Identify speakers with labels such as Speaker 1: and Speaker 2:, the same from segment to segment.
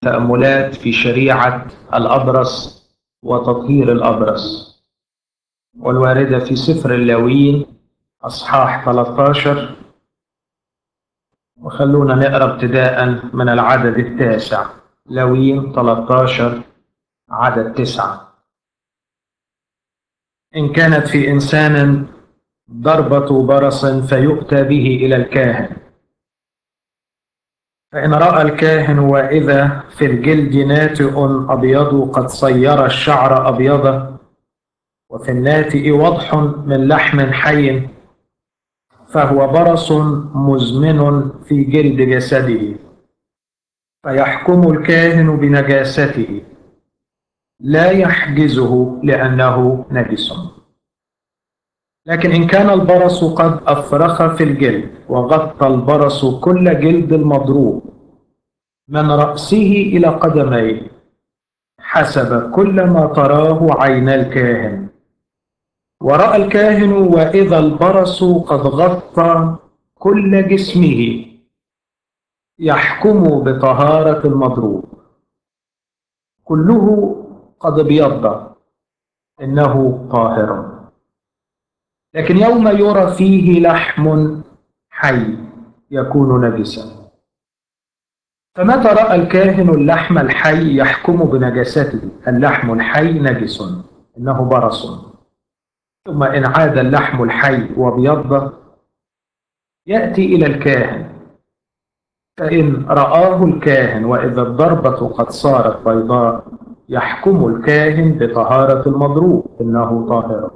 Speaker 1: تأملات في شريعة الأبرص وتطهير الأبرص والواردة في سفر اللاويين أصحاح 13 وخلونا نقرأ ابتداء من العدد التاسع لاويين 13 عدد تسعة إن كانت في إنسان ضربة برص فيؤتى به إلى الكاهن فإن رأى الكاهن وإذا في الجلد ناتئ أبيض قد صير الشعر أبيضا وفي الناتئ وضح من لحم حي فهو برص مزمن في جلد جسده فيحكم الكاهن بنجاسته لا يحجزه لأنه نجس لكن إن كان البرص قد أفرخ في الجلد وغطى البرص كل جلد المضروب من رأسه إلى قدميه حسب كل ما تراه عين الكاهن ورأى الكاهن وإذا البرص قد غطى كل جسمه يحكم بطهارة المضروب كله قد ابيض إنه طاهر لكن يوم يرى فيه لحم حي يكون نجسا فمتى رأى الكاهن اللحم الحي يحكم بنجاسته اللحم الحي نجس إنه برص ثم إن عاد اللحم الحي وابيض يأتي إلى الكاهن فإن رآه الكاهن وإذا الضربة قد صارت بيضاء يحكم الكاهن بطهارة المضروب إنه طاهر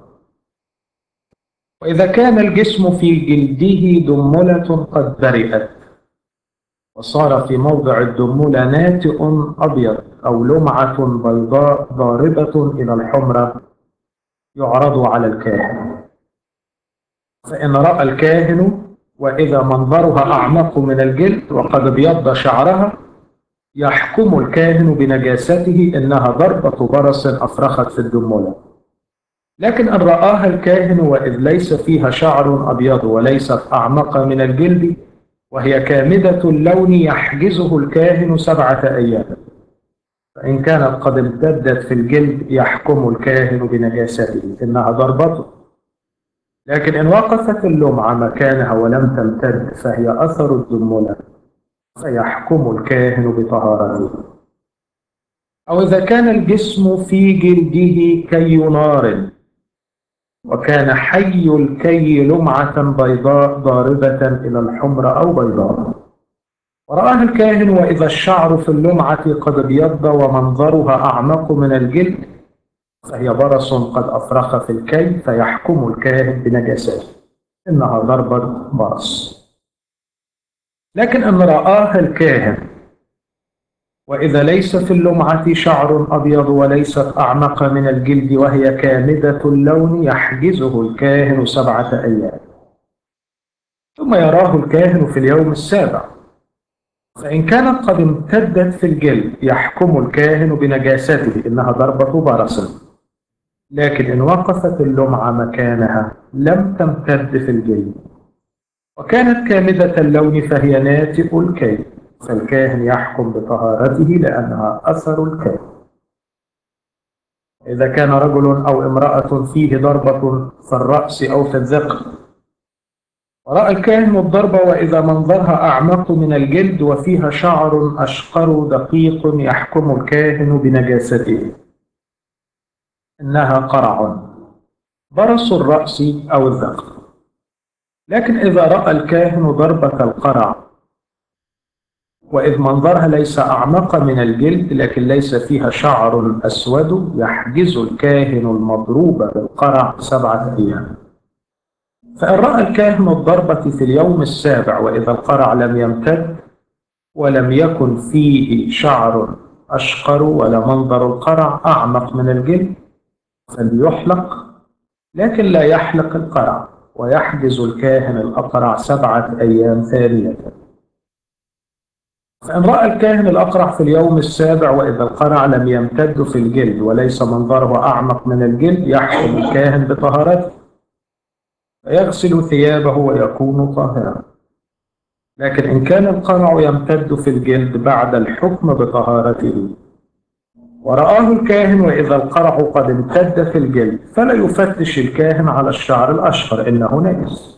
Speaker 1: وإذا كان الجسم في جلده دملة قد برئت وصار في موضع الدملة ناتئ أبيض أو لمعة بيضاء ضاربة إلى الحمرة يعرض على الكاهن فإن رأى الكاهن وإذا منظرها أعمق من الجلد وقد ابيض شعرها يحكم الكاهن بنجاسته إنها ضربة برص أفرخت في الدملة لكن إن رآها الكاهن وإذ ليس فيها شعر أبيض وليست أعمق من الجلد وهي كامدة اللون يحجزه الكاهن سبعة أيام فإن كانت قد امتدت في الجلد يحكم الكاهن بنجاسته إنها ضربته لكن إن وقفت اللمعة مكانها ولم تمتد فهي أثر الدملة فيحكم الكاهن بطهارته أو إذا كان الجسم في جلده كي نار وكان حي الكي لمعة بيضاء ضاربة إلى الحمر أو بيضاء ورآها الكاهن وإذا الشعر في اللمعة قد ابيض ومنظرها أعمق من الجلد فهي برص قد أفرخ في الكي فيحكم الكاهن بنجاسته إنها ضربة برص لكن إن رآها الكاهن وإذا ليس في اللمعة شعر أبيض وليست أعمق من الجلد وهي كامدة اللون يحجزه الكاهن سبعة أيام ثم يراه الكاهن في اليوم السابع فإن كانت قد امتدت في الجلد يحكم الكاهن بنجاسته إنها ضربة برص لكن إن وقفت اللمعة مكانها لم تمتد في الجلد وكانت كامدة اللون فهي ناتئ الكي فالكاهن يحكم بطهارته لأنها أثر الكي إذا كان رجل أو امرأة فيه ضربة في الرأس أو في الذقن ورأى الكاهن الضربة وإذا منظرها أعمق من الجلد وفيها شعر أشقر دقيق يحكم الكاهن بنجاسته إنها قرع برص الرأس أو الذقن لكن إذا رأى الكاهن ضربة القرع وإذ منظرها ليس أعمق من الجلد لكن ليس فيها شعر أسود يحجز الكاهن المضروب بالقرع سبعة أيام فإن رأى الكاهن الضربة في اليوم السابع وإذا القرع لم يمتد ولم يكن فيه شعر أشقر ولا منظر القرع أعمق من الجلد فليحلق لكن لا يحلق القرع ويحجز الكاهن الأقرع سبعة أيام ثانية فإن رأى الكاهن الأقرع في اليوم السابع وإذا القرع لم يمتد في الجلد وليس منظره أعمق من الجلد يحكم الكاهن بطهارته فيغسل ثيابه ويكون طاهرا لكن إن كان القرع يمتد في الجلد بعد الحكم بطهارته ورآه الكاهن وإذا القرع قد امتد في الجلد فلا يفتش الكاهن على الشعر الأشقر إنه نجس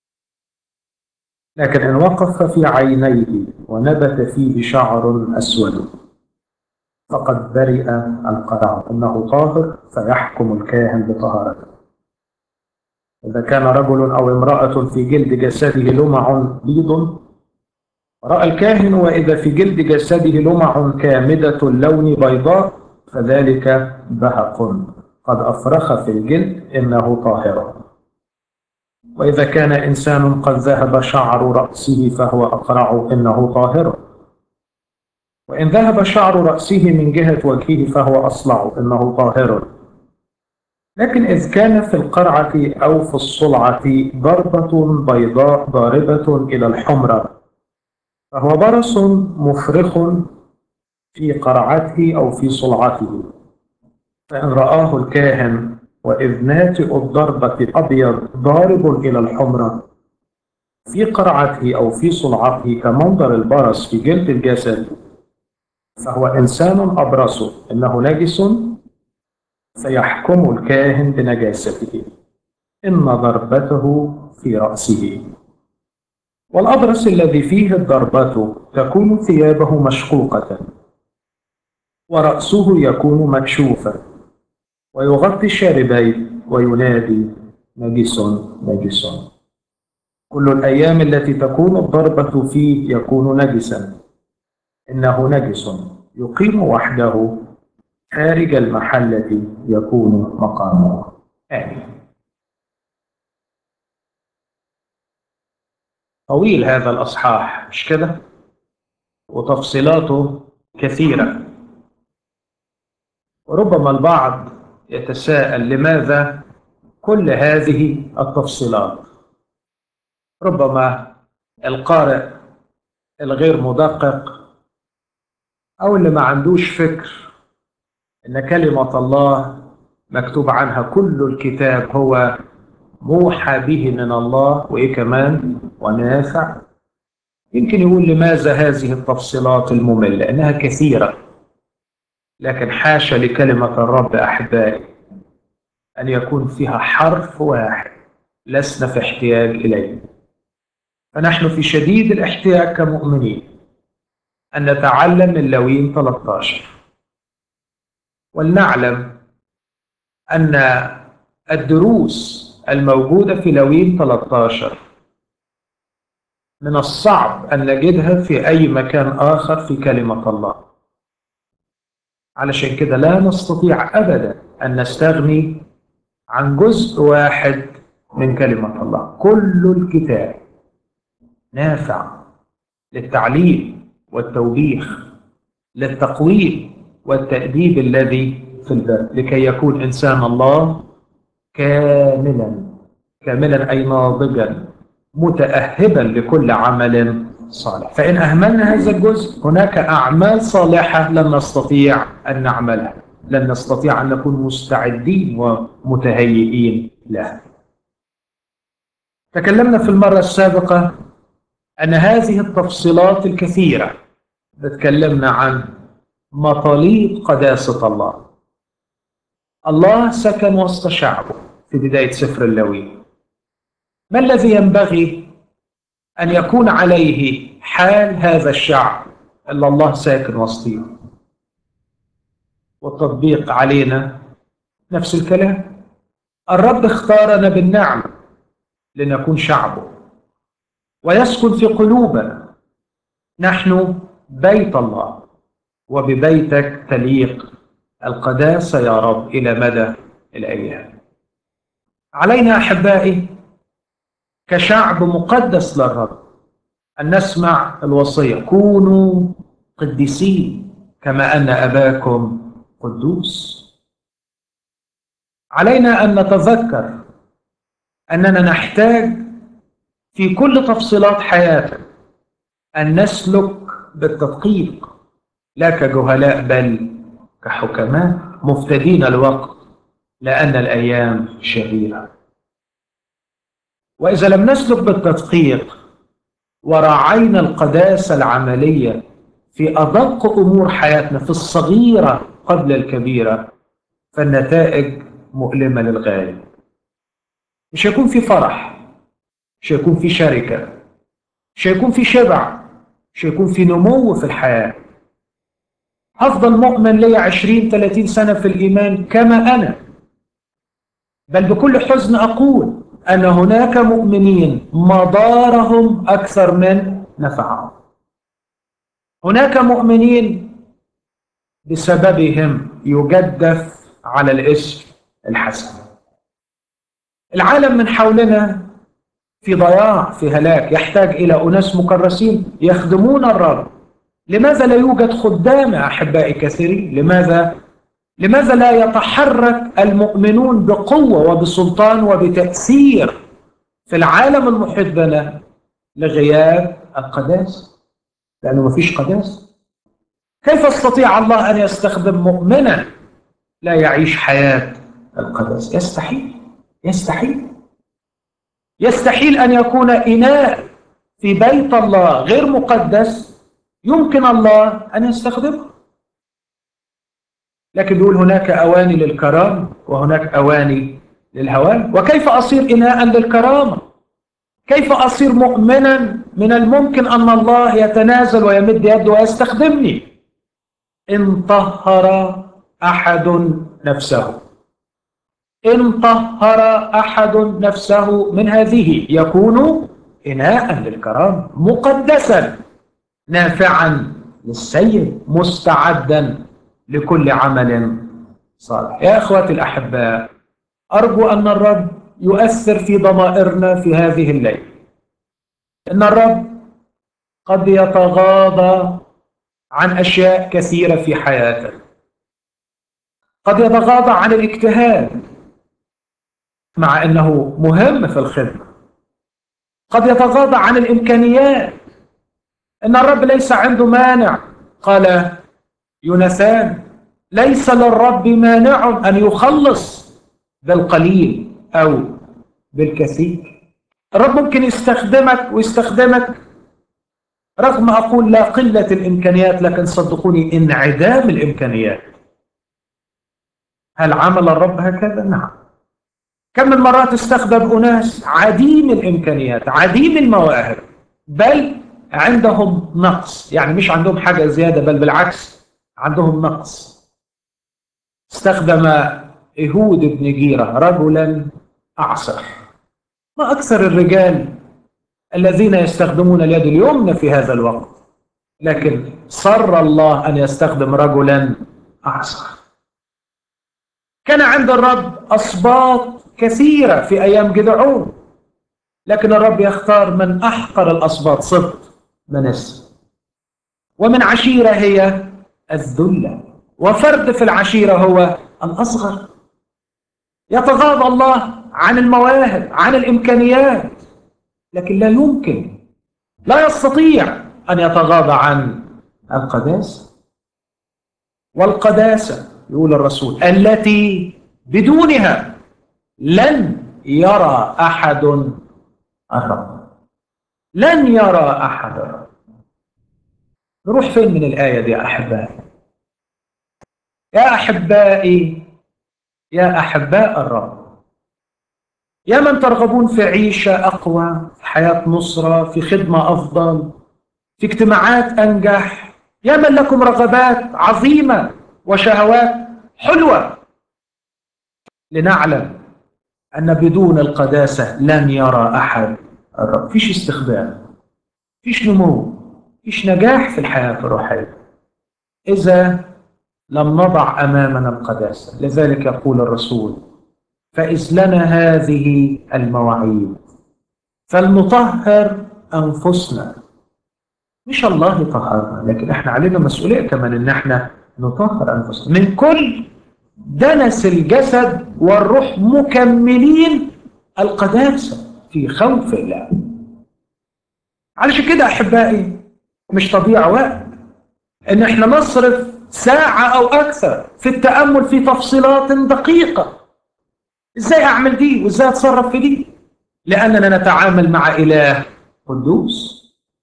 Speaker 1: لكن إن وقف في عينيه ونبت فيه شعر أسود فقد برئ القرع إنه طاهر فيحكم الكاهن بطهارته إذا كان رجل أو امرأة في جلد جسده لمع بيض رأى الكاهن وإذا في جلد جسده لمع كامدة اللون بيضاء فذلك بهق قد أفرخ في الجلد إنه طاهر وإذا كان إنسان قد ذهب شعر رأسه فهو أقرع إنه طاهر وإن ذهب شعر رأسه من جهة وجهه فهو أصلع إنه طاهر لكن إذ كان في القرعة أو في الصلعة ضربة بيضاء ضاربة إلى الحمرة فهو برص مفرخ في قرعته أو في صلعته فإن رآه الكاهن وإذ ناتئ الضربة أبيض ضارب إلى الحمرة في قرعته أو في صلعته كمنظر البرص في جلد الجسد فهو إنسان أبرص إنه نجس فيحكم الكاهن بنجاسته إن ضربته في رأسه والأبرص الذي فيه الضربة تكون ثيابه مشقوقة ورأسه يكون مكشوفا ويغطي الشاربين وينادي نجس نجس كل الأيام التي تكون الضربة فيه يكون نجسا إنه نجس يقيم وحده خارج المحلة يكون مقامه آمين طويل هذا الأصحاح مش كده؟ وتفصيلاته كثيرة وربما البعض يتساءل لماذا كل هذه التفصيلات ربما القارئ الغير مدقق أو اللي ما عندوش فكر إن كلمة الله مكتوب عنها كل الكتاب هو موحى به من الله وإيه كمان ونافع يمكن يقول لماذا هذه التفصيلات المملة إنها كثيرة لكن حاشا لكلمة الرب أحبائي أن يكون فيها حرف واحد لسنا في احتياج إليه فنحن في شديد الاحتياج كمؤمنين أن نتعلم من لوين 13 ولنعلم أن الدروس الموجودة في لوين 13 من الصعب أن نجدها في أي مكان آخر في كلمة الله علشان كده لا نستطيع أبدا أن نستغني عن جزء واحد من كلمة الله كل الكتاب نافع للتعليم والتوبيخ للتقويم والتأديب الذي في البر لكي يكون إنسان الله كاملا كاملا أي ناضجا متأهبا لكل عمل صالح فإن أهملنا هذا الجزء هناك أعمال صالحة لن نستطيع أن نعملها لن نستطيع أن نكون مستعدين ومتهيئين لها تكلمنا في المرة السابقة أن هذه التفصيلات الكثيرة تكلمنا عن مطالب قداسة الله الله سكن وسط شعبه في بداية سفر اللوي ما الذي ينبغي أن يكون عليه حال هذا الشعب اللي الله ساكن وسطيه والتطبيق علينا نفس الكلام الرب اختارنا بالنعمة لنكون شعبه ويسكن في قلوبنا نحن بيت الله وببيتك تليق القداسة يا رب إلى مدى الأيام علينا أحبائي كشعب مقدس للرب أن نسمع الوصية كونوا قديسين كما أن أباكم قدوس علينا أن نتذكر أننا نحتاج في كل تفصيلات حياتنا أن نسلك بالتدقيق لا كجهلاء بل كحكماء مفتدين الوقت لأن الأيام شريرة وإذا لم نسلك بالتدقيق وراعينا القداسة العملية في أدق أمور حياتنا في الصغيرة قبل الكبيرة فالنتائج مؤلمة للغاية مش هيكون في فرح مش هيكون في شركة مش هيكون في شبع مش هيكون في نمو في الحياة هفضل مؤمن ليا 20 30 سنة في الإيمان كما أنا بل بكل حزن أقول أن هناك مؤمنين مضارهم أكثر من نفعهم هناك مؤمنين بسببهم يجدف على الاسم الحسن العالم من حولنا في ضياع في هلاك يحتاج إلى أناس مكرسين يخدمون الرب لماذا لا يوجد خدام أحبائي كثيرين لماذا لماذا لا يتحرك المؤمنون بقوة وبسلطان وبتأثير في العالم المحيط بنا لغياب القداسة لأنه ما فيش قداسة كيف استطيع الله أن يستخدم مؤمنا لا يعيش حياة القداسة يستحيل يستحيل يستحيل أن يكون إناء في بيت الله غير مقدس يمكن الله أن يستخدمه لكن بيقول هناك أواني للكرامة وهناك أواني للهوان وكيف أصير إناء للكرامة كيف أصير مؤمنا من الممكن أن الله يتنازل ويمد يده ويستخدمني إن طهر أحد نفسه إن طهر أحد نفسه من هذه يكون إناء للكرامة مقدسا نافعا للسيد مستعدا لكل عمل صالح يا أخواتي الأحباء أرجو أن الرب يؤثر في ضمائرنا في هذه الليلة إن الرب قد يتغاضى عن أشياء كثيرة في حياتك قد يتغاضى عن الاجتهاد مع أنه مهم في الخدمة قد يتغاضى عن الإمكانيات إن الرب ليس عنده مانع قال يونسان ليس للرب مانع أن يخلص بالقليل أو بالكثير الرب ممكن يستخدمك ويستخدمك رغم أقول لا قلة الإمكانيات لكن صدقوني انعدام الإمكانيات هل عمل الرب هكذا؟ نعم كم من مرات استخدم أناس عديم الإمكانيات عديم المواهب بل عندهم نقص يعني مش عندهم حاجة زيادة بل بالعكس عندهم نقص استخدم إهود بن جيرة رجلا أعسر ما أكثر الرجال الذين يستخدمون اليد اليمنى في هذا الوقت لكن صر الله أن يستخدم رجلا أعسر كان عند الرب أصباط كثيرة في أيام جدعون لكن الرب يختار من أحقر الأصباط صبت منس ومن عشيرة هي الذلة وفرد في العشيرة هو الأصغر يتغاضى الله عن المواهب عن الإمكانيات لكن لا يمكن لا يستطيع أن يتغاضى عن القداسة والقداسة يقول الرسول التي بدونها لن يرى أحد الرب لن يرى أحد الرب نروح فين من الآية دي يا أحبائي يا أحبائي يا أحباء الرب يا من ترغبون في عيشة أقوى في حياة نصرة في خدمة أفضل في اجتماعات أنجح يا من لكم رغبات عظيمة وشهوات حلوة لنعلم أن بدون القداسة لن يرى أحد الرب فيش استخدام فيش نمو فيش نجاح في الحياة الروحية إذا لم نضع أمامنا القداسة لذلك يقول الرسول فإذ لنا هذه المواعيد فلنطهر أنفسنا مش الله يطهرنا لكن احنا علينا مسؤولية كمان ان احنا نطهر أنفسنا من كل دنس الجسد والروح مكملين القداسة في خوف الله علشان كده أحبائي مش تضييع وقت ان احنا نصرف ساعة أو أكثر في التأمل في تفصيلات دقيقة إزاي أعمل دي وإزاي أتصرف في دي لأننا نتعامل مع إله قدوس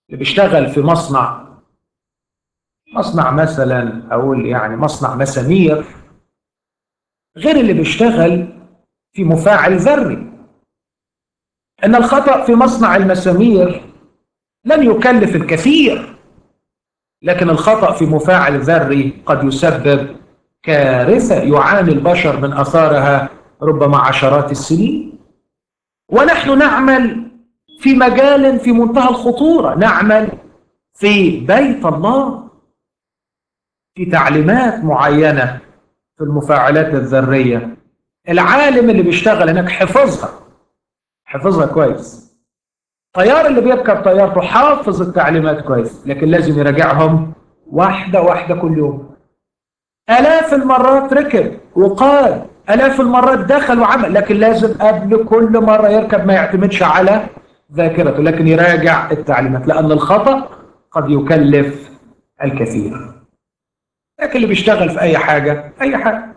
Speaker 1: اللي بيشتغل في مصنع مصنع مثلا اقول يعني مصنع مسامير غير اللي بيشتغل في مفاعل ذري ان الخطا في مصنع المسامير لن يكلف الكثير لكن الخطا في مفاعل ذري قد يسبب كارثه يعاني البشر من اثارها ربما عشرات السنين ونحن نعمل في مجال في منتهى الخطوره نعمل في بيت الله في تعليمات معينه في المفاعلات الذريه العالم اللي بيشتغل هناك حفظها حفظها كويس الطيار اللي بيركب طيارته حافظ التعليمات كويس لكن لازم يراجعهم واحده واحده كل يوم آلاف المرات ركب وقاد آلاف المرات دخل وعمل لكن لازم قبل كل مرة يركب ما يعتمدش على ذاكرته لكن يراجع التعليمات لأن الخطأ قد يكلف الكثير لكن اللي بيشتغل في أي حاجة أي حاجة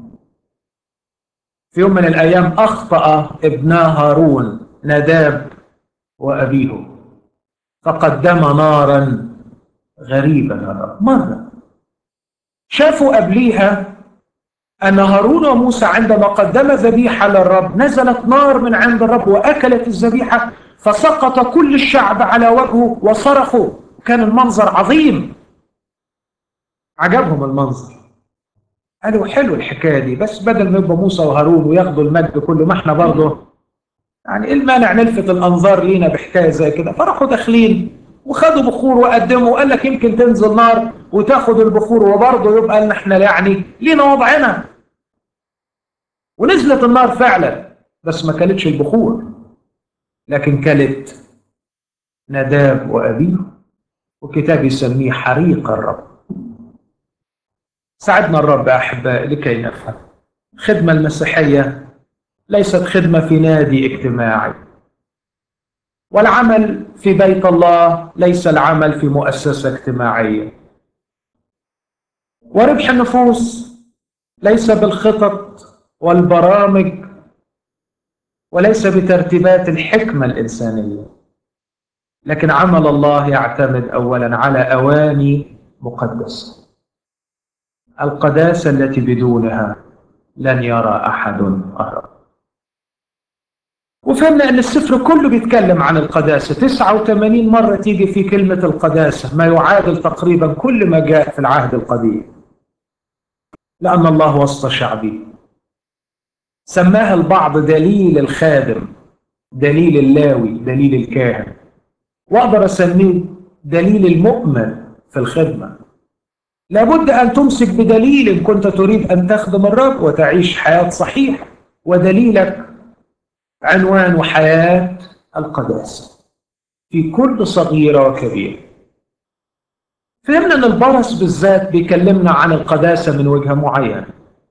Speaker 1: في يوم من الأيام أخطأ ابنا هارون نداب وأبيه فقدم نارا غريبة مرة شافوا قبليها أن هارون وموسى عندما قدم ذبيحة للرب نزلت نار من عند الرب وأكلت الذبيحة فسقط كل الشعب على وجهه وصرخوا كان المنظر عظيم عجبهم المنظر قالوا حلو الحكايه دي بس بدل ما يبقى موسى وهارون وياخدوا المجد كله ما احنا برضه يعني ايه المانع نلفت الانظار لينا بحكايه زي كده فراحوا داخلين وخدوا بخور وقدموا وقال لك يمكن تنزل نار وتاخد البخور وبرضه يبقى ان احنا يعني لينا وضعنا ونزلت النار فعلا بس ما كلتش البخور لكن كلت نداب وابيه وكتاب يسميه حريق الرب ساعدنا الرب احبائي لكي نفهم الخدمه المسيحيه ليست خدمه في نادي اجتماعي والعمل في بيت الله ليس العمل في مؤسسه اجتماعيه وربح النفوس ليس بالخطط والبرامج وليس بترتيبات الحكمه الانسانيه لكن عمل الله يعتمد اولا على اواني مقدسه القداسه التي بدونها لن يرى احد اهرب وفهمنا ان السفر كله بيتكلم عن القداسه 89 مره تيجي في كلمه القداسه ما يعادل تقريبا كل ما جاء في العهد القديم لان الله وسط شعبه سماها البعض دليل الخادم دليل اللاوي دليل الكاهن واقدر اسميه دليل المؤمن في الخدمه لابد ان تمسك بدليل ان كنت تريد ان تخدم الرب وتعيش حياه صحيحه ودليلك عنوان وحياه القداسه في كل صغيره وكبيره فهمنا ان البرص بالذات بيكلمنا عن القداسه من وجهه معينه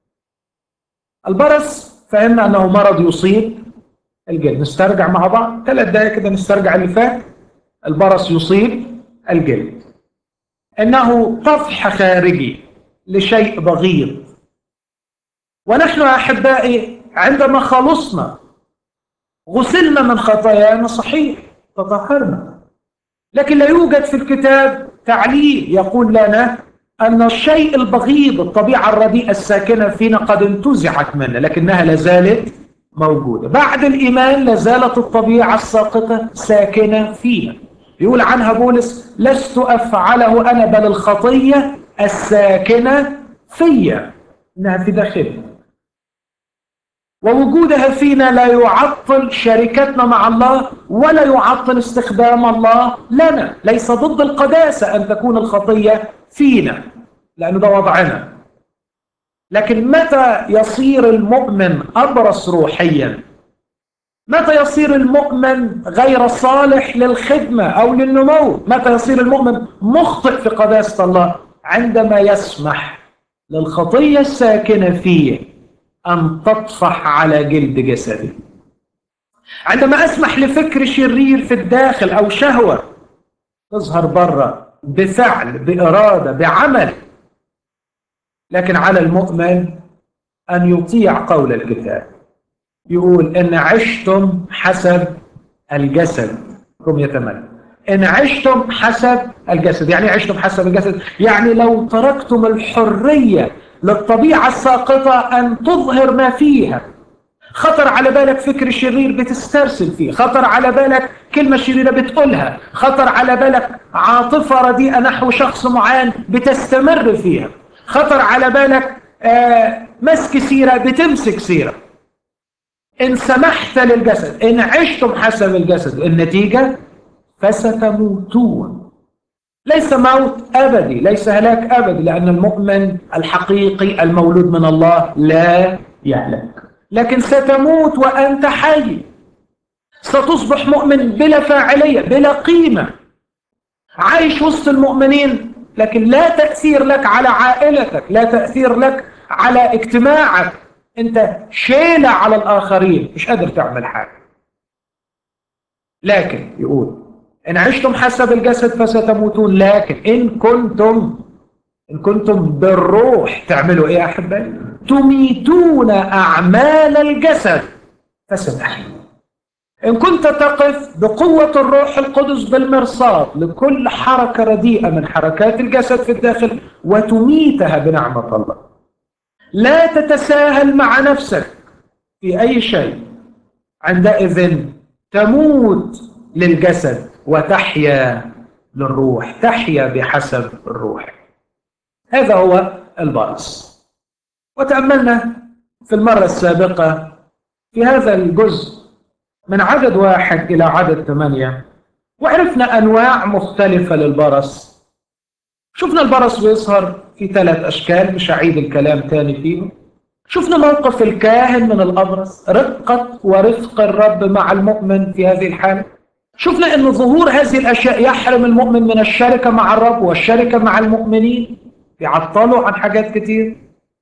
Speaker 1: البرص فهمنا انه مرض يصيب الجلد نسترجع مع بعض ثلاث دقائق كده نسترجع اللي فات البرص يصيب الجلد انه طفح خارجي لشيء بغيض ونحن احبائي عندما خلصنا غسلنا من خطايانا صحيح تطهرنا لكن لا يوجد في الكتاب تعليل يقول لنا أن الشيء البغيض الطبيعة الرديئة الساكنة فينا قد انتزعت منا لكنها لازالت موجودة بعد الإيمان لازالت الطبيعة الساقطة ساكنة فينا يقول عنها بولس لست أفعله أنا بل الخطية الساكنة فيا إنها في داخلنا ووجودها فينا لا يعطل شركتنا مع الله ولا يعطل استخدام الله لنا ليس ضد القداسة أن تكون الخطية فينا لأن ده وضعنا لكن متى يصير المؤمن أبرص روحيا متى يصير المؤمن غير صالح للخدمة أو للنمو متى يصير المؤمن مخطئ في قداسة الله عندما يسمح للخطية الساكنة فيه أن تطفح على جلد جسده عندما أسمح لفكر شرير في الداخل أو شهوة تظهر بره بفعل بإرادة بعمل لكن على المؤمن أن يطيع قول الكتاب يقول إن عشتم حسب الجسد رمية 8 إن عشتم حسب الجسد يعني عشتم حسب الجسد يعني لو تركتم الحرية للطبيعة الساقطة أن تظهر ما فيها خطر على بالك فكر شرير بتسترسل فيه خطر على بالك كلمة شريرة بتقولها خطر على بالك عاطفة رديئة نحو شخص معين بتستمر فيها خطر على بالك آه مسك سيرة بتمسك سيرة إن سمحت للجسد إن عشتم حسب الجسد النتيجة فستموتون ليس موت أبدي ليس هلاك أبدي لأن المؤمن الحقيقي المولود من الله لا يهلك لكن ستموت وأنت حي ستصبح مؤمن بلا فاعلية بلا قيمة عايش وسط المؤمنين لكن لا تأثير لك على عائلتك لا تأثير لك على اجتماعك انت شيلة على الآخرين مش قادر تعمل حاجة لكن يقول إن عشتم حسب الجسد فستموتون لكن إن كنتم إن كنتم بالروح تعملوا إيه يا أحبائي؟ تميتون أعمال الجسد فستحيون إن كنت تقف بقوة الروح القدس بالمرصاد لكل حركة رديئة من حركات الجسد في الداخل وتميتها بنعمة الله لا تتساهل مع نفسك في أي شيء عندئذ تموت للجسد وتحيا للروح تحيا بحسب الروح هذا هو البرص وتأملنا في المرة السابقة في هذا الجزء من عدد واحد إلى عدد ثمانية وعرفنا أنواع مختلفة للبرص شفنا البرص بيظهر في ثلاث أشكال مش هعيد الكلام تاني فيهم شفنا موقف الكاهن من الأبرص رقة ورفق الرب مع المؤمن في هذه الحالة شفنا أن ظهور هذه الأشياء يحرم المؤمن من الشركة مع الرب والشركة مع المؤمنين يعطلوا عن حاجات كتير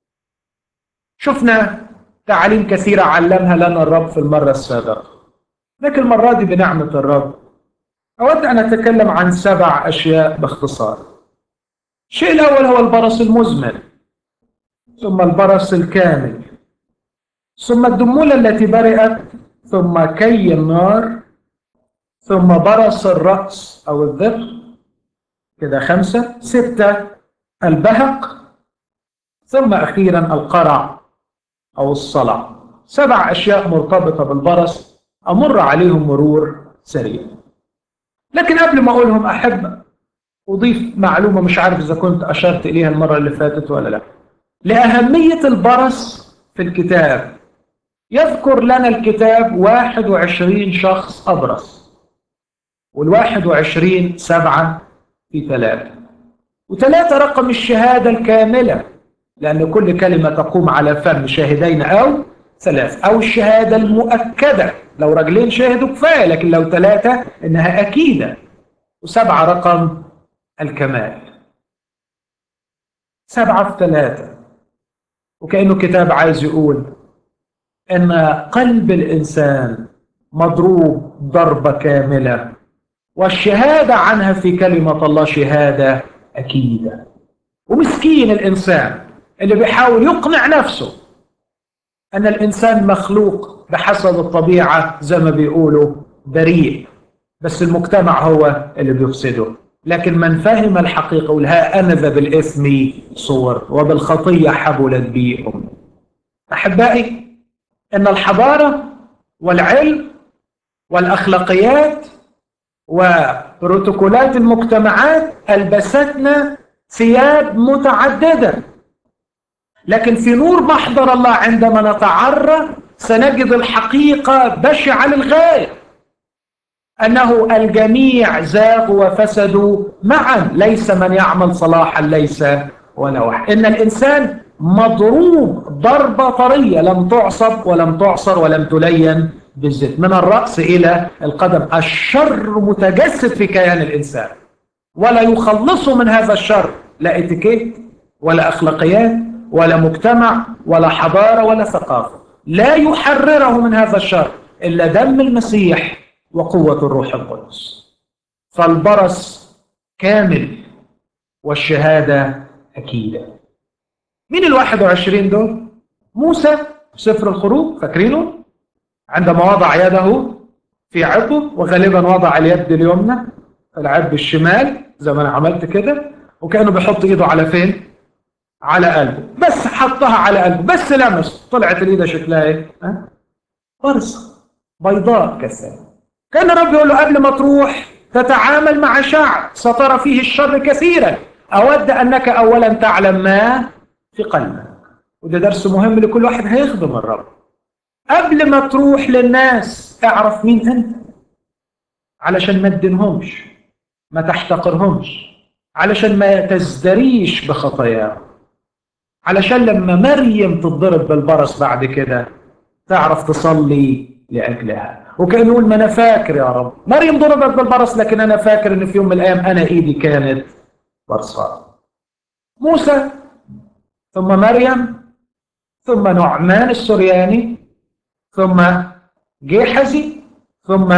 Speaker 1: شفنا تعاليم كثيرة علمها لنا الرب في المرة السابقة لكن المرة دي بنعمة الرب أود أن أتكلم عن سبع أشياء باختصار الشيء الأول هو البرص المزمن ثم البرص الكامل ثم الدمولة التي برئت ثم كي النار ثم برص الرأس أو الذقن كده خمسة ستة البهق ثم أخيرا القرع أو الصلع سبع أشياء مرتبطة بالبرص أمر عليهم مرور سريع لكن قبل ما أقولهم أحب أضيف معلومة مش عارف إذا كنت أشرت إليها المرة اللي فاتت ولا لا لأهمية البرص في الكتاب يذكر لنا الكتاب 21 شخص أبرص والواحد وعشرين سبعة في ثلاثة وثلاثة رقم الشهادة الكاملة لأن كل كلمة تقوم على فم شاهدين أو ثلاث أو الشهادة المؤكدة لو رجلين شاهدوا كفاية لكن لو ثلاثة إنها أكيدة وسبعة رقم الكمال سبعة في ثلاثة وكأنه كتاب عايز يقول إن قلب الإنسان مضروب ضربة كاملة والشهادة عنها في كلمة الله شهادة أكيدة ومسكين الإنسان اللي بيحاول يقنع نفسه أن الإنسان مخلوق بحسب الطبيعة زي ما بيقولوا بريء بس المجتمع هو اللي بيفسده لكن من فهم الحقيقة ولها أنذ بالإثم صور وبالخطية حبلت بي أمي أحبائي إن الحضارة والعلم والأخلاقيات وبروتوكولات المجتمعات ألبستنا ثياب متعددة لكن في نور محضر الله عندما نتعرى سنجد الحقيقة بشعة للغاية أنه الجميع زاغوا وفسدوا معا ليس من يعمل صلاحا ليس ولا واحد إن الإنسان مضروب ضربة طرية لم تعصب ولم تعصر ولم تلين بالزيت من الرأس إلى القدم الشر متجسد في كيان الإنسان ولا يخلصه من هذا الشر لا اتيكيت ولا أخلاقيات ولا مجتمع ولا حضارة ولا ثقافة لا يحرره من هذا الشر إلا دم المسيح وقوة الروح القدس فالبرص كامل والشهادة أكيدة مين الواحد وعشرين دول؟ موسى سفر الخروج فاكرينه؟ عندما وضع يده في عضو وغالبا وضع اليد اليمنى العب بالشمال زي ما انا عملت كده وكانه بيحط ايده على فين على قلبه بس حطها على قلبه بس لمس طلعت الايد شكلها ايه ها فرصه بيضاء كالثلج كان الرب يقول له قبل ما تروح تتعامل مع شعب سترى فيه الشر كثيرا اود انك اولا تعلم ما في قلبك وده درس مهم لكل واحد هيخدم الرب قبل ما تروح للناس اعرف مين انت علشان ما تدينهمش ما تحتقرهمش علشان ما تزدريش بخطاياهم علشان لما مريم تتضرب بالبرص بعد كده تعرف تصلي لاجلها وكان يقول ما انا فاكر يا رب مريم ضربت بالبرص لكن انا فاكر ان في يوم من الايام انا ايدي كانت برصاء موسى ثم مريم ثم نعمان السرياني ثم جيحزي ثم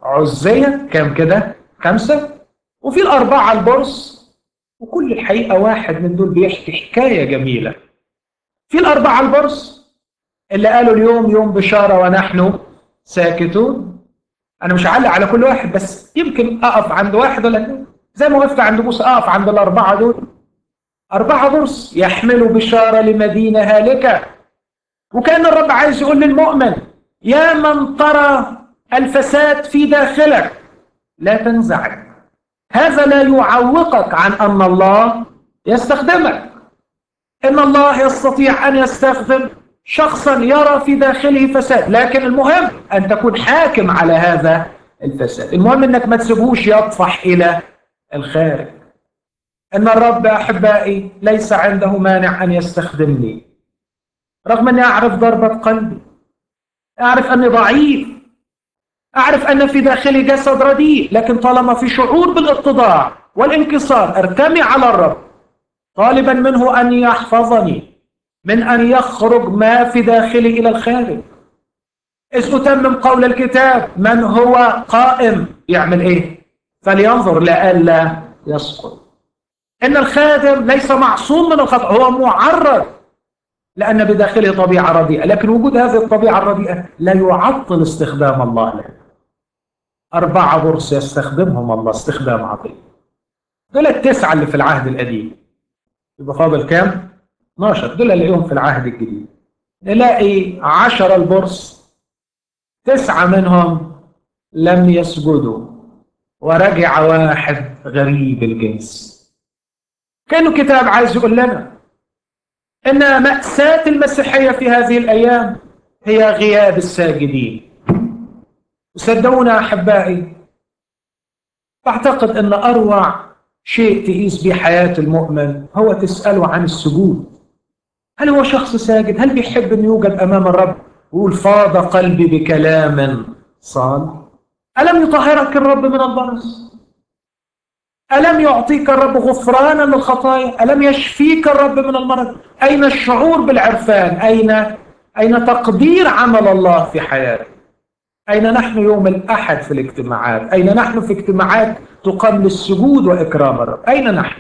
Speaker 1: عزية كام كده خمسة وفي الأربعة البرص وكل الحقيقة واحد من دول بيحكي حكاية جميلة في الأربعة البرص اللي قالوا اليوم يوم بشارة ونحن ساكتون أنا مش هعلق على كل واحد بس يمكن أقف عند واحد ولا اثنين زي ما وقفت عند موسى أقف عند الأربعة دول أربعة برص يحملوا بشارة لمدينة هالكة وكان الرب عايز يقول للمؤمن يا من ترى الفساد في داخلك لا تنزعج هذا لا يعوقك عن أن الله يستخدمك إن الله يستطيع أن يستخدم شخصا يرى في داخله فساد لكن المهم أن تكون حاكم على هذا الفساد المهم أنك ما تسيبوش يطفح إلى الخارج أن الرب أحبائي ليس عنده مانع أن يستخدمني رغم أني أعرف ضربة قلبي أعرف أني ضعيف أعرف أن في داخلي جسد رديء لكن طالما في شعور بالاتضاع والانكسار ارتمي على الرب طالبا منه أن يحفظني من أن يخرج ما في داخلي إلى الخارج إذ أتمم قول الكتاب من هو قائم يعمل إيه فلينظر لئلا يسقط إن الخادم ليس معصوم من الخطأ هو معرض لأن بداخله طبيعة رديئة لكن وجود هذه الطبيعة الرديئة لا يعطل استخدام الله له أربعة برص يستخدمهم الله استخدام عظيم دول التسعة اللي في العهد القديم يبقى فاضل كام؟ 12 دول اللي في العهد الجديد نلاقي عشرة البرص تسعة منهم لم يسجدوا ورجع واحد غريب الجنس كانه كتاب عايز يقول لنا ان مأساة المسيحية في هذه الايام هي غياب الساجدين وصدقونا احبائي اعتقد ان اروع شيء تقيس به حياة المؤمن هو تسأله عن السجود هل هو شخص ساجد هل بيحب أن يوجد أمام الرب ويقول فاض قلبي بكلام صالح ألم يطهرك الرب من البرص ألم يعطيك الرب غفرانا للخطايا ألم يشفيك الرب من المرض أين الشعور بالعرفان أين أين تقدير عمل الله في حياتك أين نحن يوم الأحد في الاجتماعات أين نحن في اجتماعات تقام للسجود وإكرام الرب أين نحن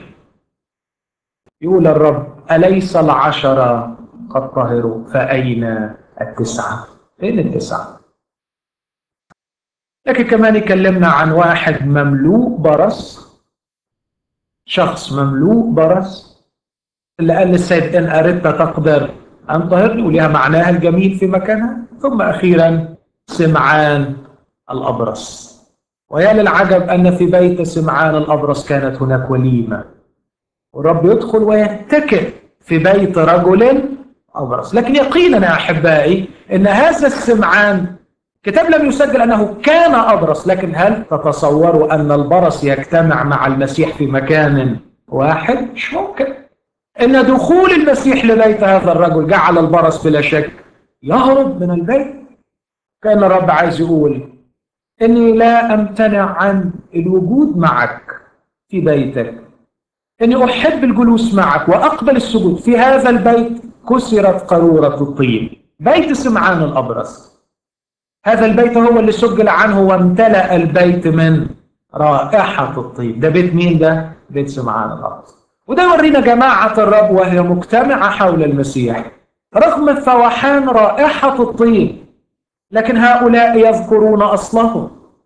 Speaker 1: يقول الرب أليس العشرة قد طهروا فأين التسعة فين التسعة لكن كمان يكلمنا عن واحد مملوء برص شخص مملوء برص اللي قال للسيد إن أردت تقدر أن طهرني ولها معناها الجميل في مكانها ثم أخيرا سمعان الأبرص ويا للعجب أن في بيت سمعان الأبرص كانت هناك وليمة والرب يدخل ويتكئ في بيت رجل أبرص لكن يقينا يا أحبائي أن هذا السمعان كتاب لم يسجل أنه كان أبرص لكن هل تتصوروا أن البرص يجتمع مع المسيح في مكان واحد مش ممكن إن دخول المسيح لبيت هذا الرجل جعل البرص بلا شك يهرب من البيت كان الرب عايز يقول إني لا أمتنع عن الوجود معك في بيتك إني أحب الجلوس معك وأقبل السجود في هذا البيت كسرت قارورة الطين بيت سمعان الأبرص هذا البيت هو اللي سجل عنه وامتلأ البيت من رائحة الطيب ده بيت مين ده؟ بيت سمعان الأبرص وده يورينا جماعة الرب وهي مجتمعة حول المسيح رغم فوحان رائحة الطيب لكن هؤلاء يذكرون أصلهم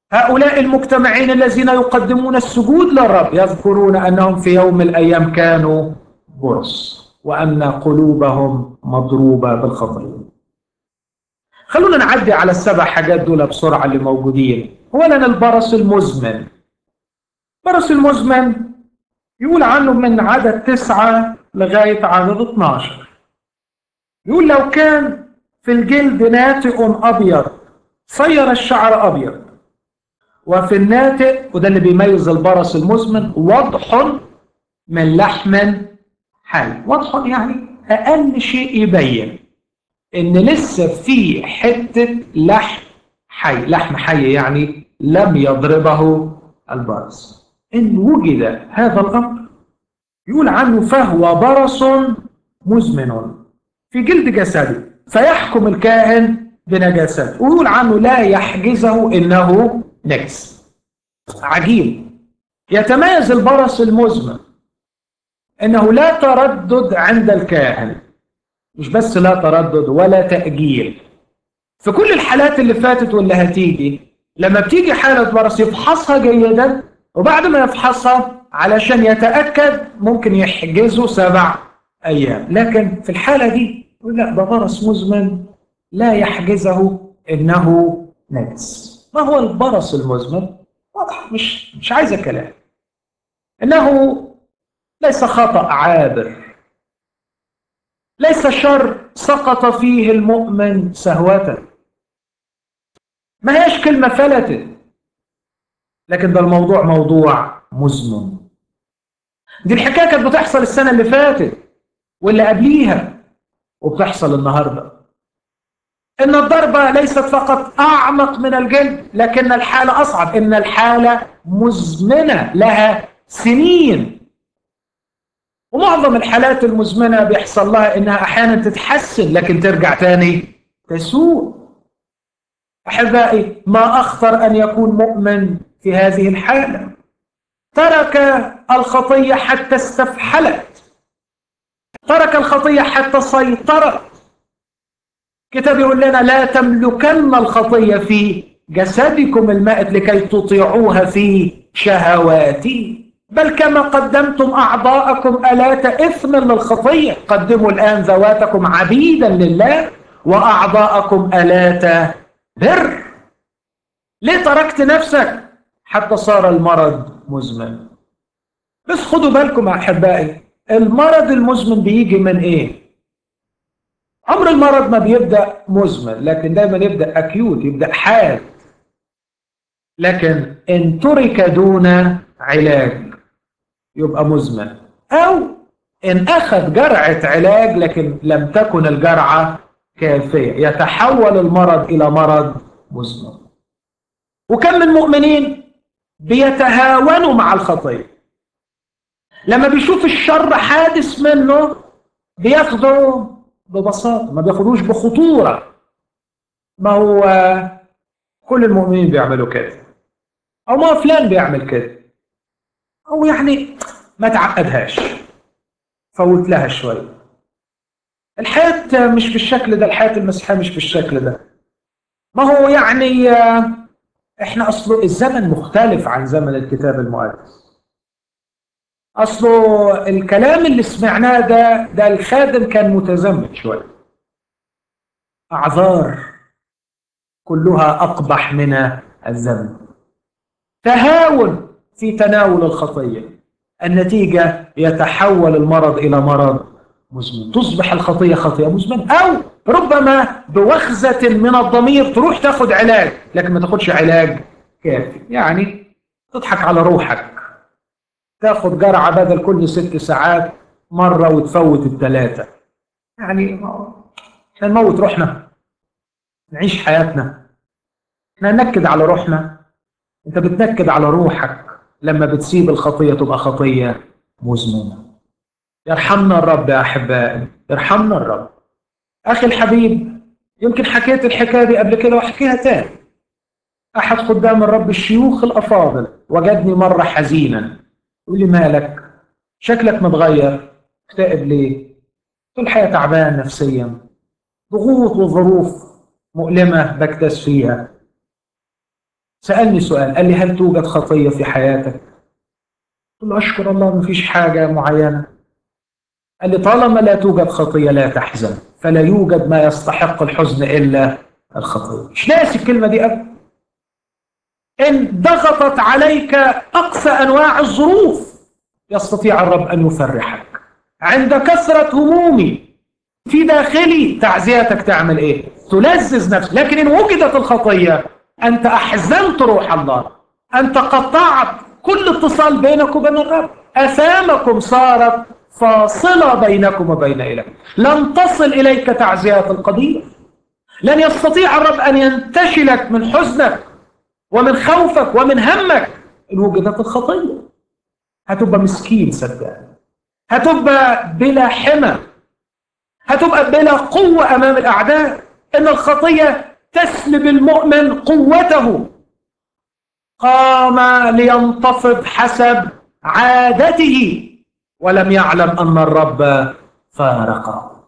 Speaker 1: هؤلاء المجتمعين الذين يقدمون السجود للرب يذكرون أنهم في يوم من الأيام كانوا برص وأن قلوبهم مضروبة بالخطية خلونا نعدي على السبع حاجات دول بسرعة اللي موجودين أولا البرص المزمن البرص المزمن يقول عنه من عدد تسعة لغاية عدد 12 يقول لو كان في الجلد ناتئ أبيض صير الشعر أبيض وفي الناتئ وده اللي بيميز البرص المزمن وضح من لحم حي وضح يعني أقل شيء يبين إن لسه في حتة لحم حي لحم حي يعني لم يضربه البرص إن وجد هذا الأمر يقول عنه فهو برص مزمن في جلد جسده فيحكم الكاهن بنجاسته ويقول عنه لا يحجزه إنه نجس عجيب يتميز البرص المزمن انه لا تردد عند الكاهن مش بس لا تردد ولا تأجيل في كل الحالات اللي فاتت واللي هتيجي لما بتيجي حالة برص يفحصها جيدا وبعد ما يفحصها علشان يتأكد ممكن يحجزه سبع أيام لكن في الحالة دي يقول لا ده برص مزمن لا يحجزه إنه نجس ما هو البرص المزمن؟ واضح مش مش عايزة كلام إنه ليس خطأ عابر ليس شر سقط فيه المؤمن سهوة ما هيش كلمة فلتت لكن ده الموضوع موضوع مزمن دي الحكاية كانت بتحصل السنة اللي فاتت واللي قبليها وبتحصل النهارده ان الضربة ليست فقط اعمق من الجلد لكن الحالة اصعب ان الحالة مزمنة لها سنين ومعظم الحالات المزمنة بيحصل لها انها احيانا تتحسن لكن ترجع تاني تسوء احبائي ما اخطر ان يكون مؤمن في هذه الحالة ترك الخطية حتى استفحلت ترك الخطية حتى سيطرت كتاب يقول لنا لا تملكن الخطية في جسدكم المائت لكي تطيعوها في شهواتي بل كما قدمتم أعضاءكم ألات إثم للخطية قدموا الآن ذواتكم عبيدا لله وأعضاءكم ألات بر ليه تركت نفسك حتى صار المرض مزمن بس خدوا بالكم أحبائي المرض المزمن بيجي من إيه عمر المرض ما بيبدأ مزمن لكن دايما يبدأ أكيوت يبدأ حاد لكن إن ترك دون علاج يبقى مزمن أو إن أخذ جرعة علاج لكن لم تكن الجرعة كافية يتحول المرض إلى مرض مزمن وكم من مؤمنين بيتهاونوا مع الخطية لما بيشوف الشر حادث منه بياخده ببساطة ما بياخدوش بخطورة ما هو كل المؤمنين بيعملوا كده أو ما فلان بيعمل كده أو يعني ما تعقدهاش فوت لها شوية الحياة مش بالشكل ده الحياة المسيحية مش بالشكل ده ما هو يعني احنا اصله الزمن مختلف عن زمن الكتاب المقدس اصله الكلام اللي سمعناه ده ده الخادم كان متزمت شويه اعذار كلها اقبح من الذنب تهاون في تناول الخطيه النتيجه يتحول المرض الى مرض مزمن تصبح الخطيه خطيه مزمنه او ربما بوخزه من الضمير تروح تاخد علاج لكن ما تاخدش علاج كافي يعني تضحك على روحك تاخد جرعة بدل كل ست ساعات مرة وتفوت الثلاثة يعني احنا نموت روحنا نعيش حياتنا احنا ننكد على روحنا انت بتنكد على روحك لما بتسيب الخطية تبقى خطية مزمنة يرحمنا الرب يا أحبائي يرحمنا الرب أخي الحبيب يمكن حكيت الحكاية دي قبل كده وأحكيها تاني أحد خدام الرب الشيوخ الأفاضل وجدني مرة حزينا يقول لي مالك شكلك متغير اكتئب ليه قلت الحياة تعبان نفسيا ضغوط وظروف مؤلمة بكتس فيها سألني سؤال قال لي هل توجد خطية في حياتك؟ قلت له أشكر الله مفيش حاجة معينة قال لي طالما لا توجد خطية لا تحزن فلا يوجد ما يستحق الحزن إلا الخطية مش ناسي الكلمة دي أبدا إن ضغطت عليك أقصى أنواع الظروف يستطيع الرب أن يفرحك عند كثرة همومي في داخلي تعزيتك تعمل إيه؟ تلذذ نفسك لكن إن وجدت الخطية أنت أحزنت روح الله أنت قطعت كل اتصال بينك وبين الرب أثامكم صارت فاصلة بينكم وبين إله لن تصل إليك تعزيات القدير لن يستطيع الرب أن ينتشلك من حزنك ومن خوفك ومن همك إن وجدت الخطية هتبقى مسكين صدقني هتبقى بلا حمى هتبقى بلا قوة أمام الأعداء إن الخطية تسلب المؤمن قوته قام لينتفض حسب عادته ولم يعلم أن الرب فارقه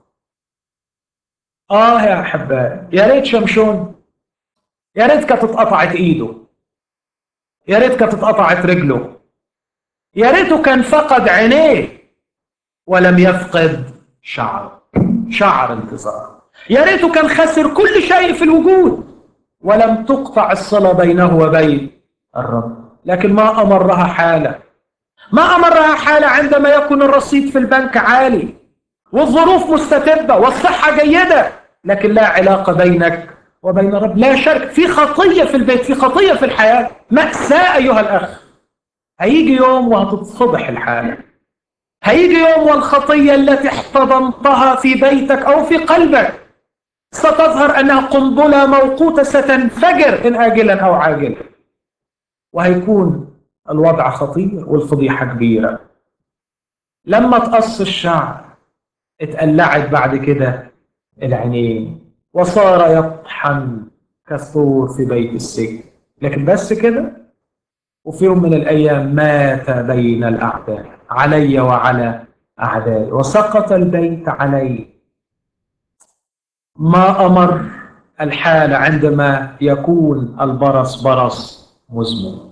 Speaker 1: آه يا أحبائي يا ريت شمشون يا ريت كانت اتقطعت إيده يا ريت كانت اتقطعت رجله يا ريته كان فقد عينيه ولم يفقد شعره شعر انتظار يا ريته كان خسر كل شيء في الوجود ولم تقطع الصلة بينه وبين الرب لكن ما أمرها حالة ما أمرها حالة عندما يكون الرصيد في البنك عالي والظروف مستتبة والصحة جيدة لكن لا علاقة بينك وبين الرب لا شرك في خطية في البيت في خطية في الحياة مأساة أيها الأخ هيجي يوم وهتتفضح الحالة هيجي يوم والخطية التي احتضنتها في بيتك أو في قلبك ستظهر أنها قنبلة موقوتة ستنفجر إن آجلا أو عاجلا وهيكون الوضع خطير والفضيحة كبيرة لما تقص الشعر اتقلعت بعد كده العينين وصار يطحن كالثور في بيت السجن لكن بس كده وفي يوم من الأيام مات بين الأعداء علي وعلى أعدائي وسقط البيت علي ما أمر الحال عندما يكون البرص برص مزمن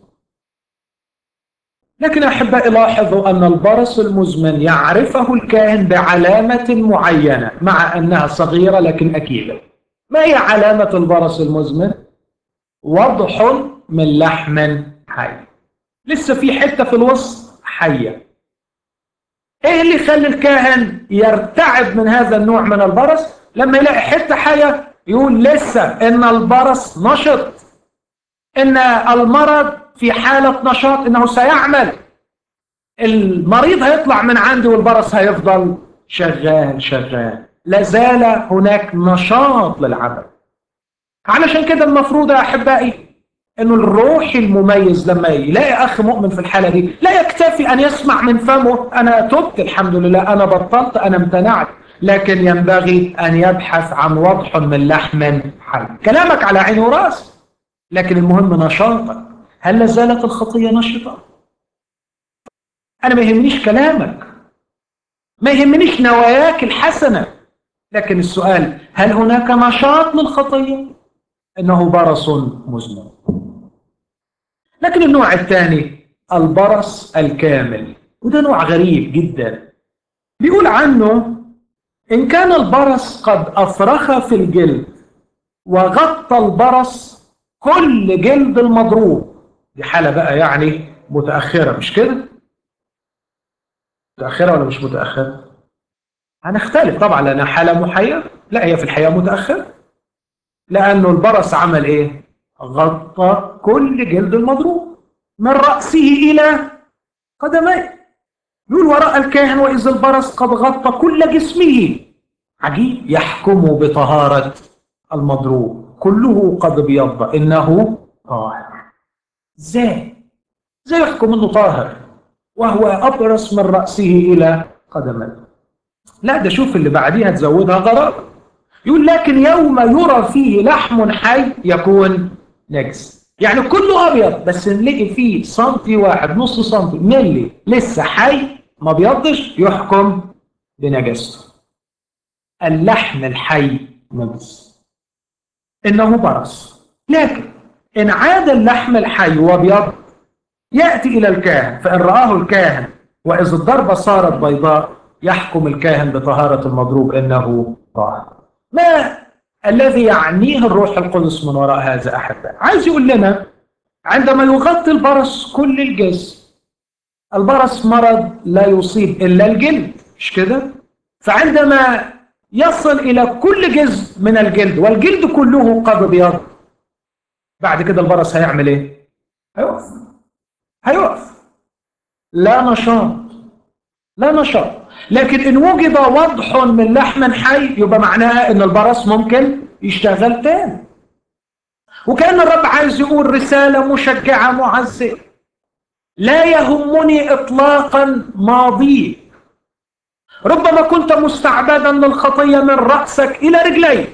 Speaker 1: لكن أحبائي لاحظوا أن البرص المزمن يعرفه الكاهن بعلامة معينة مع أنها صغيرة لكن أكيدة ما هي علامة البرص المزمن؟ وضح من لحم حي لسه في حتة في الوسط حية ايه اللي يخلي الكاهن يرتعب من هذا النوع من البرص لما يلاقي حتة حية يقول لسه ان البرص نشط ان المرض في حالة نشاط انه سيعمل المريض هيطلع من عندي والبرص هيفضل شغال شغال لازال هناك نشاط للعمل علشان كده المفروض يا احبائي انه الروح المميز لما يلاقي اخ مؤمن في الحاله دي لا يكتفي ان يسمع من فمه انا تبت الحمد لله انا بطلت انا امتنعت لكن ينبغي ان يبحث عن وضح من لحم حي كلامك على عيني وراس لكن المهم نشاطك هل لازالت الخطيه نشطه انا ما يهمنيش كلامك ما يهمنيش نواياك الحسنه لكن السؤال هل هناك نشاط للخطيه انه برص مزمن لكن النوع الثاني البرص الكامل وده نوع غريب جدا بيقول عنه إن كان البرص قد أفرخ في الجلد وغطى البرص كل جلد المضروب دي حالة بقى يعني متأخرة مش كده؟ متأخرة ولا مش متأخرة؟ هنختلف طبعا لأنها حالة محيرة لا هي في الحقيقة متأخرة لأنه البرص عمل إيه؟ غطى كل جلد المضروب من رأسه إلى قدميه يقول وراء الكاهن وإذا البرص قد غطى كل جسمه عجيب يحكم بطهارة المضروب كله قد بيض إنه طاهر ازاي؟ ازاي يحكم إنه طاهر وهو أبرص من رأسه إلى قدميه لا ده شوف اللي بعديها تزودها غرابة يقول لكن يوم يرى فيه لحم حي يكون نجس يعني كله ابيض بس نلاقي فيه سنتي واحد نص سنتي ملي لسه حي ما بيضش يحكم بنجاسته اللحم الحي نجس انه برص لكن إن عاد اللحم الحي وابيض يأتي إلى الكاهن فإن رآه الكاهن وإذا الضربة صارت بيضاء يحكم الكاهن بطهارة المضروب إنه طاهر ما الذي يعنيه الروح القدس من وراء هذا أحباء عايز يقول لنا عندما يغطي البرص كل الجسم البرص مرض لا يصيب إلا الجلد مش كده فعندما يصل إلى كل جزء من الجلد والجلد كله قد ابيض بعد كده البرص هيعمل ايه هيقف هيقف لا نشاط لا نشاط لكن ان وجد وضح من لحم حي يبقى معناها ان البرص ممكن يشتغل تاني وكان الرب عايز يقول رسالة مشجعة معزية لا يهمني اطلاقا ماضيك ربما كنت مستعبدا للخطية من رأسك إلى رجليك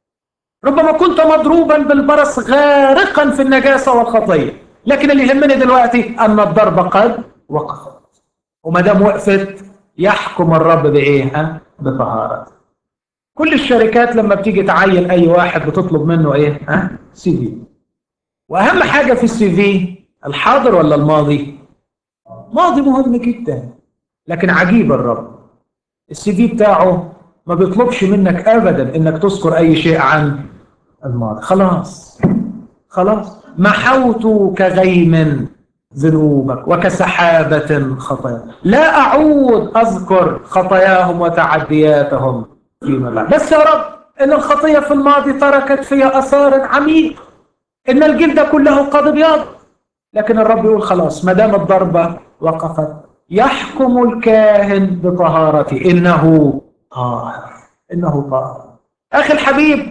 Speaker 1: ربما كنت مضروبا بالبرص غارقا في النجاسة والخطية لكن اللي يهمني دلوقتي أن الضربة قد وقفت وما دام وقفت يحكم الرب بإيه؟ ها؟ بطهارة كل الشركات لما بتيجي تعين أي واحد بتطلب منه إيه؟ ها؟ سي في وأهم حاجة في السي في الحاضر ولا الماضي؟ ماضي مهم جدا لكن عجيب الرب السي في بتاعه ما بيطلبش منك ابدا انك تذكر اي شيء عن الماضي خلاص خلاص محوت كغيم ذنوبك وكسحابة خطايا لا أعود أذكر خطاياهم وتعدياتهم فيما بعد بس يا رب إن الخطية في الماضي تركت فيها أثار عميق إن الجلد كله قد ابيض لكن الرب يقول خلاص ما دام الضربة وقفت يحكم الكاهن بطهارته إنه طاهر إنه طاهر أخي الحبيب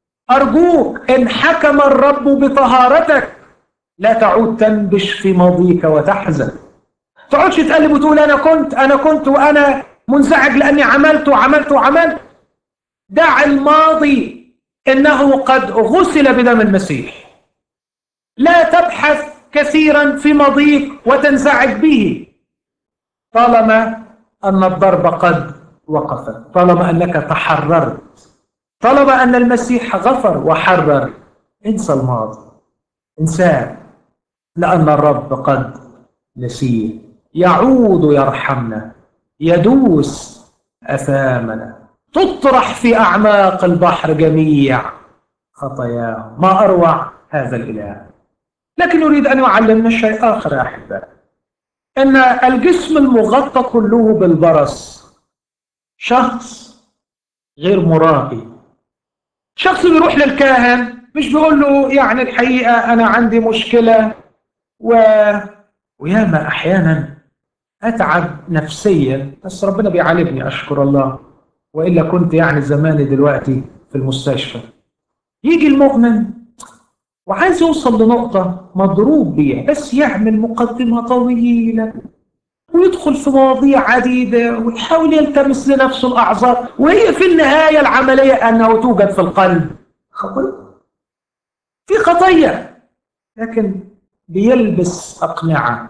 Speaker 1: أرجوك إن حكم الرب بطهارتك لا تعود تنبش في ماضيك وتحزن تقعدش تقلب وتقول أنا كنت أنا كنت وأنا منزعج لأني عملت وعملت وعملت دع الماضي إنه قد غسل بدم المسيح لا تبحث كثيرا في ماضيك وتنزعج به طالما أن الضرب قد وقفت طالما أنك تحررت طالما أن المسيح غفر وحرر انسى الماضي انساه لأن الرب قد نسيه يعود يرحمنا يدوس أثامنا تطرح في أعماق البحر جميع خطاياهم ما أروع هذا الإله لكن أريد أن يعلمنا شيء آخر يا أحبائي ان الجسم المغطى كله بالبرص شخص غير مرائي شخص بيروح للكاهن مش بيقول له يعني الحقيقة أنا عندي مشكلة و... وياما أحيانا أتعب نفسيا بس ربنا بيعالجني أشكر الله وإلا كنت يعني زماني دلوقتي في المستشفى يجي المؤمن وعايز يوصل لنقطة مضروب بيها بس يعمل مقدمة طويلة ويدخل في مواضيع عديدة ويحاول يلتمس لنفسه الأعذار وهي في النهاية العملية أنه توجد في القلب خطية في خطية لكن بيلبس أقنعة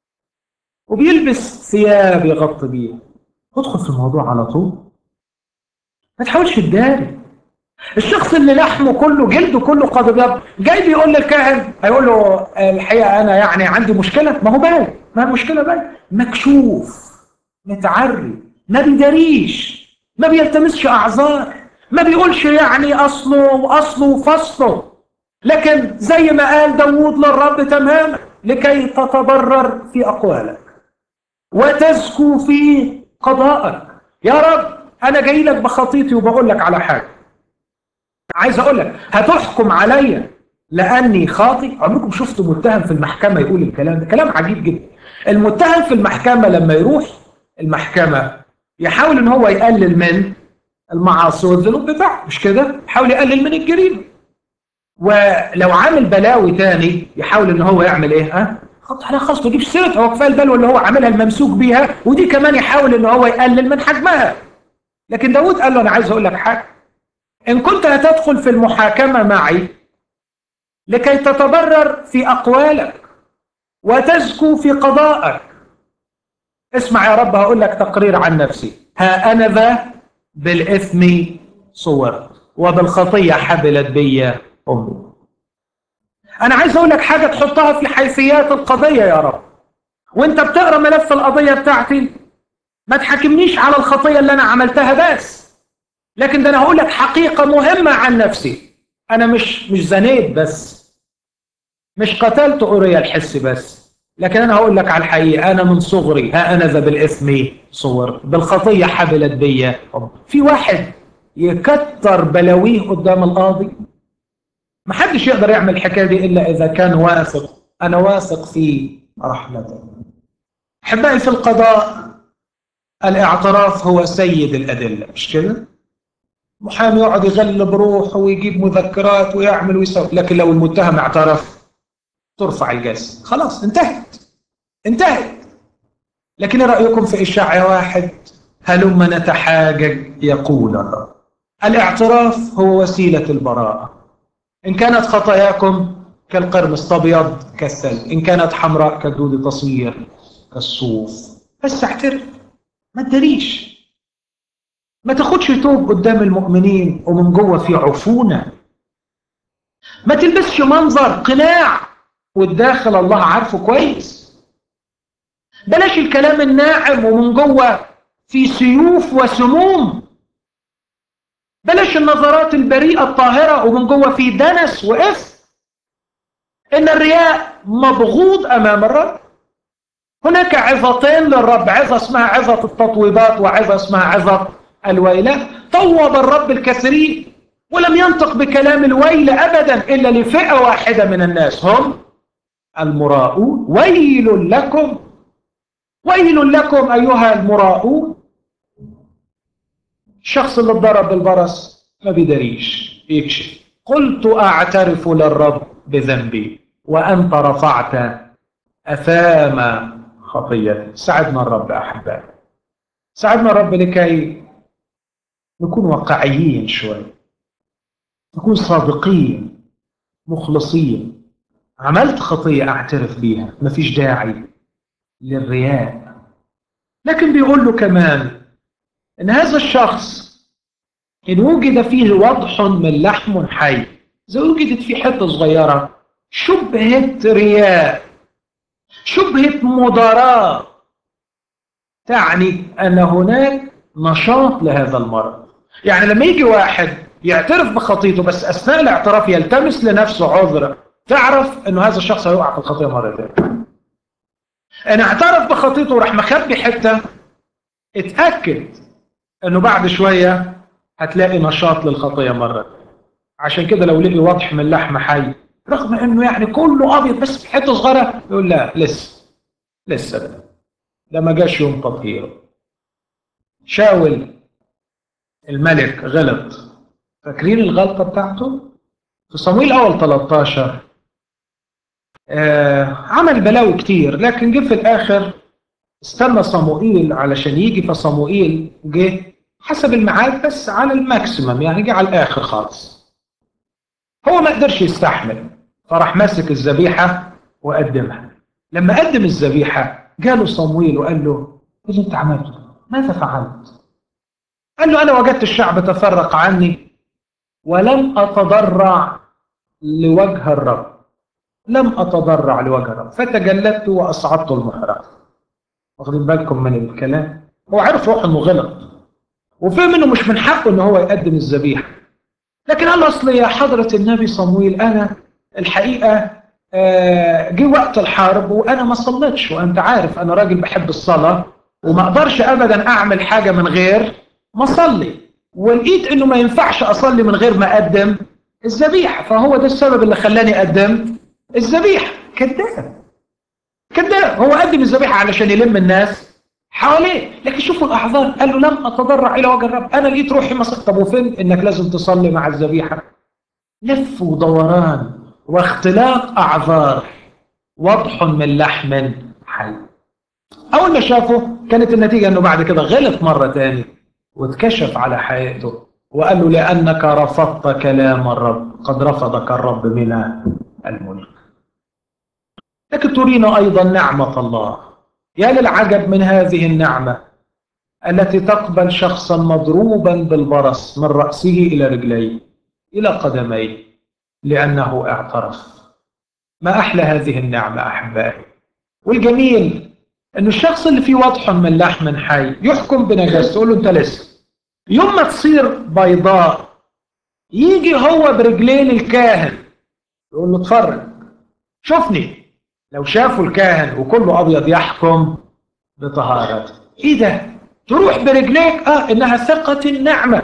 Speaker 1: وبيلبس ثياب يغطي بيها ادخل في الموضوع على طول ما تحاولش تداري الشخص اللي لحمه كله جلده كله قد ابيض جاي بيقول للكاهن هيقول له الحقيقه انا يعني عندي مشكله ما هو باين ما المشكله باين مكشوف متعري ما بيداريش ما بيلتمسش اعذار ما بيقولش يعني اصله واصله وفصله لكن زي ما قال داوود للرب تماما لكي تتبرر في اقوالك وتزكو في قضائك يا رب انا جاي لك بخطيتي وبقول لك على حاجه عايز اقول لك هتحكم عليا لاني خاطي عمركم شفتوا متهم في المحكمه يقول الكلام ده كلام عجيب جدا المتهم في المحكمه لما يروح المحكمه يحاول ان هو يقلل من المعاصي والذنوب بتاعته مش كده يحاول يقلل من الجريمه ولو عامل بلاوي تاني يحاول ان هو يعمل ايه ها خط عليها خاص ما يجيبش سيرتها هو كفايه البلوه اللي هو عاملها الممسوك بيها ودي كمان يحاول ان هو يقلل من حجمها لكن داود قال له انا عايز اقول لك حاجه إن كنت هتدخل في المحاكمة معي لكي تتبرر في أقوالك وتزكو في قضائك اسمع يا رب هقول لك تقرير عن نفسي ها أنا ذا بالإثم صورت وبالخطية حبلت بي أمي أنا عايز أقول لك حاجة تحطها في حيثيات القضية يا رب وأنت بتقرأ ملف القضية بتاعتي ما تحاكمنيش على الخطية اللي أنا عملتها بس لكن ده أنا هقول لك حقيقة مهمة عن نفسي أنا مش مش زنيت بس مش قتلت أوريا الحس بس لكن أنا هقول لك على الحقيقة أنا من صغري ها أنا ذا بالإثم صور بالخطية حبلت بيا في واحد يكتر بلاويه قدام القاضي محدش يقدر يعمل الحكاية دي إلا إذا كان واثق أنا واثق في رحمته أحبائي في القضاء الاعتراف هو سيد الأدلة مش كده؟ محامي يقعد يغلب روحه ويجيب مذكرات ويعمل ويسوي لكن لو المتهم اعترف ترفع الجلسة خلاص انتهت انتهت لكن ايه رأيكم في إشاعة واحد هلم نتحاجج يقول الرب الاعتراف هو وسيلة البراءة إن كانت خطاياكم كالقرمز أبيض كالثلج إن كانت حمراء كالدود تصير كالصوف بس اعترف ما تدريش ما تاخدش توب قدام المؤمنين ومن جوه في عفونة ما تلبسش منظر قناع والداخل الله عارفه كويس بلاش الكلام الناعم ومن جوه في سيوف وسموم بلاش النظرات البريئة الطاهرة ومن جوه في دنس وإثم إن الرياء مبغوض أمام الرب هناك عظتين للرب عظة اسمها عظة التطويبات وعظة اسمها عظة الويلة طوب الرب الكثيرين ولم ينطق بكلام الويل أبدا إلا لفئة واحدة من الناس هم المراؤون ويل لكم ويل لكم أيها المراؤون الشخص اللي اتضرب بالبرص ما بيدريش بيكشف قلت أعترف للرب بذنبي وأنت رفعت أثام خطيتي ساعدنا الرب أحبائي ساعدنا الرب لكي نكون واقعيين شوي نكون صادقين مخلصين عملت خطية أعترف بيها مفيش داعي للرياء لكن بيقول له كمان إن هذا الشخص إن وجد فيه وضح من لحم حي إذا وجدت فيه حتة صغيرة شبهة رياء شبهة مضاراة تعني أن هناك نشاط لهذا المرض يعني لما يجي واحد يعترف بخطيته بس أثناء الاعتراف يلتمس لنفسه عذر تعرف أنه هذا الشخص هيقع في الخطية مرة ثانية إن اعترف بخطيته وراح مخبي حتة اتأكد أنه بعد شوية هتلاقي نشاط للخطية مرة عشان كده لو لقي واضح من لحم حي رغم انه يعني كله ابيض بس في حته صغيره يقول لا لسه لسه ده ده ما جاش يوم تطهيره شاول الملك غلط فاكرين الغلطه بتاعته في صمويل اول 13 آه عمل بلاوي كتير لكن جه في الاخر استنى صموئيل علشان يجي فصموئيل جه حسب الميعاد بس على الماكسيمم يعني جه على الاخر خالص هو ما قدرش يستحمل فراح ماسك الذبيحه وقدمها لما قدم الذبيحه جاله صمويل وقال له ايه اللي انت عملته؟ ماذا فعلت؟ قال له انا وجدت الشعب تفرق عني ولم اتضرع لوجه الرب لم اتضرع لوجه الرب فتجلدت واصعدت المحراب واخدين بالكم من الكلام هو عرف روح انه غلط وفهم انه مش من حقه ان هو يقدم الذبيحه لكن قال اصل يا حضره النبي صمويل انا الحقيقه جه وقت الحرب وانا ما صليتش وانت عارف انا راجل بحب الصلاه وما اقدرش ابدا اعمل حاجه من غير ما اصلي ولقيت انه ما ينفعش اصلي من غير ما اقدم الذبيحه فهو ده السبب اللي خلاني اقدم الذبيحه كذاب كذاب هو قدم الذبيحه علشان يلم الناس حواليه لكن شوفوا الاعذار قال له لم اتضرع الى وجه الرب انا لقيت روحي مصر طب وفين انك لازم تصلي مع الذبيحه لف ودوران واختلاق اعذار وضح من لحم حي اول ما شافه كانت النتيجه انه بعد كده غلط مره تاني واتكشف على حقيقته وقال له لانك رفضت كلام الرب قد رفضك الرب من الملك لكن ترينا ايضا نعمه الله يا للعجب من هذه النعمه التي تقبل شخصا مضروبا بالبرص من راسه الى رجليه الى قدميه لانه اعترف ما أحلى هذه النعمة أحبائي والجميل أن الشخص اللي فيه وضح من لحم حي يحكم بنجاسته يقول له أنت لسه يوم ما تصير بيضاء يجي هو برجلين الكاهن يقول له اتفرج شوفني لو شافوا الكاهن وكله أبيض يحكم بطهارته إيه ده تروح برجليك آه إنها ثقة النعمة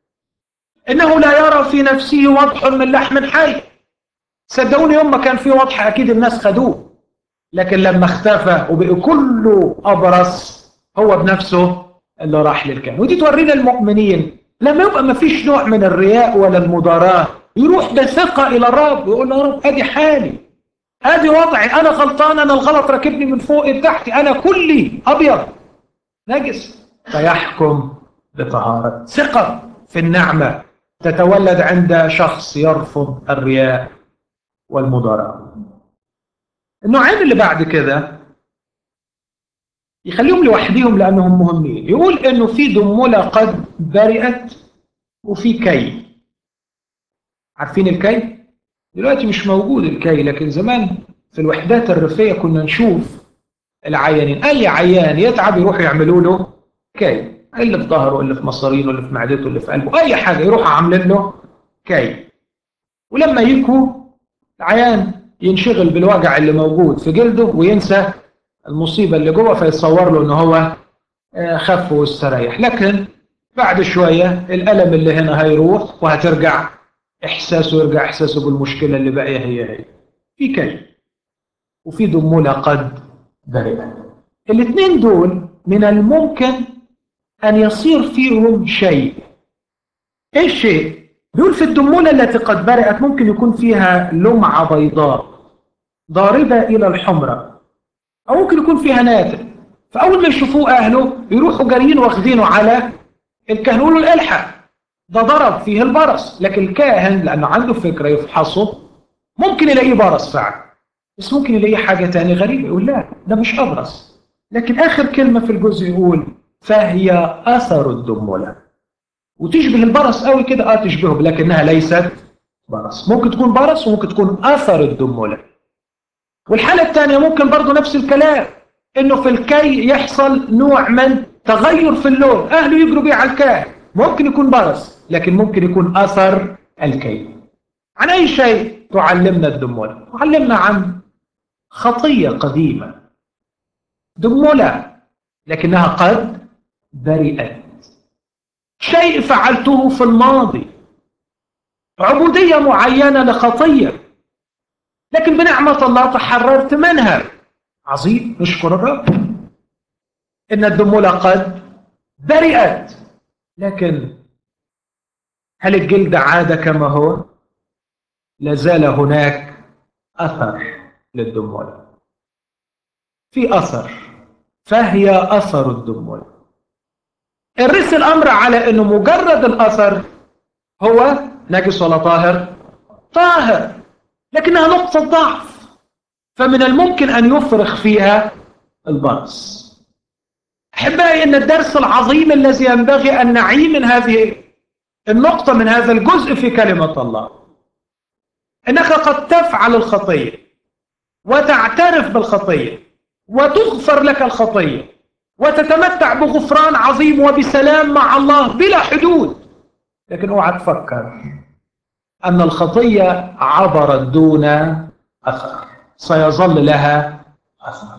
Speaker 1: إنه لا يرى في نفسه وضح من لحم حي صدقوني يوم ما كان في وضح أكيد الناس خدوه لكن لما اختفى وبقى كله أبرص هو بنفسه اللي راح للكهنة ودي تورينا المؤمنين لما يبقى ما فيش نوع من الرياء ولا المضاراة يروح بثقة إلى الرب ويقول له يا رب أدي حالي أدي وضعي أنا غلطان أنا الغلط راكبني من فوق لتحت أنا كلي أبيض نجس فيحكم بطهارة ثقة في النعمة تتولد عند شخص يرفض الرياء والمضاراة النوعين اللي بعد كده يخليهم لوحديهم لأنهم مهمين يقول إنه في دمولة قد برئت وفي كي عارفين الكي؟ دلوقتي مش موجود الكي لكن زمان في الوحدات الريفية كنا نشوف العيانين أي عيان يتعب يروحوا يعملوا له كي اللي في ظهره اللي في مصارينه اللي في معدته اللي في قلبه أي حاجة يروحوا عاملين له كي ولما يكوا العيان ينشغل بالوجع اللي موجود في جلده وينسى المصيبة اللي جوه فيتصور له ان هو خف واستريح لكن بعد شوية الألم اللي هنا هيروح وهترجع إحساسه يرجع إحساسه بالمشكلة اللي باقية هي هي في كي وفي دمولة قد برئت الاثنين دول من الممكن أن يصير فيهم شيء إيه الشيء؟ بيقول في الدمولة التي قد برئت ممكن يكون فيها لمعة بيضاء ضاربة إلى الحمرة أو ممكن يكون فيها ناتج فأول ما يشوفوه أهله يروحوا جاريين واخدينه على الكاهن يقولوا له الحق ده ضرب فيه البرص لكن الكاهن لأنه عنده فكرة يفحصه ممكن يلاقيه برص فعلا بس ممكن يلاقيه حاجة تانية غريبة يقول لا ده مش أبرص لكن آخر كلمة في الجزء يقول فهي أثر الدمولة وتشبه البرص قوي كده اه تشبهه لكنها ليست برص ممكن تكون برص وممكن تكون أثر الدمولة والحالة الثانية ممكن برضو نفس الكلام انه في الكي يحصل نوع من تغير في اللون اهله يجروا بيه على الكاهن ممكن يكون برص لكن ممكن يكون اثر الكي عن اي شيء تعلمنا الدمولة تعلمنا عن خطية قديمة دمولة لكنها قد برئت شيء فعلته في الماضي عبودية معينة لخطية لكن بنعمة الله تحررت منها عظيم نشكر الرب إن الدمولة قد برئت لكن هل الجلد عاد كما هو؟ لازال هناك أثر للدمولة في أثر فهي أثر الدمولة الرس الأمر على أنه مجرد الأثر هو نجس ولا طاهر؟ طاهر لكنها نقطة ضعف فمن الممكن أن يفرخ فيها البرص أحبائي أن الدرس العظيم الذي ينبغي أن نعي من هذه النقطة من هذا الجزء في كلمة الله أنك قد تفعل الخطية وتعترف بالخطية وتغفر لك الخطية وتتمتع بغفران عظيم وبسلام مع الله بلا حدود لكن اوعى تفكر أن الخطية عبرت دون أثر سيظل لها أثر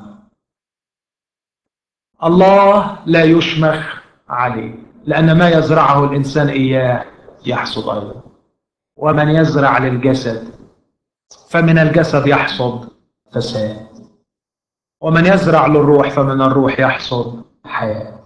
Speaker 1: الله لا يشمخ عليه لأن ما يزرعه الإنسان إياه يحصد أيضا ومن يزرع للجسد فمن الجسد يحصد فساد ومن يزرع للروح فمن الروح يحصد حياة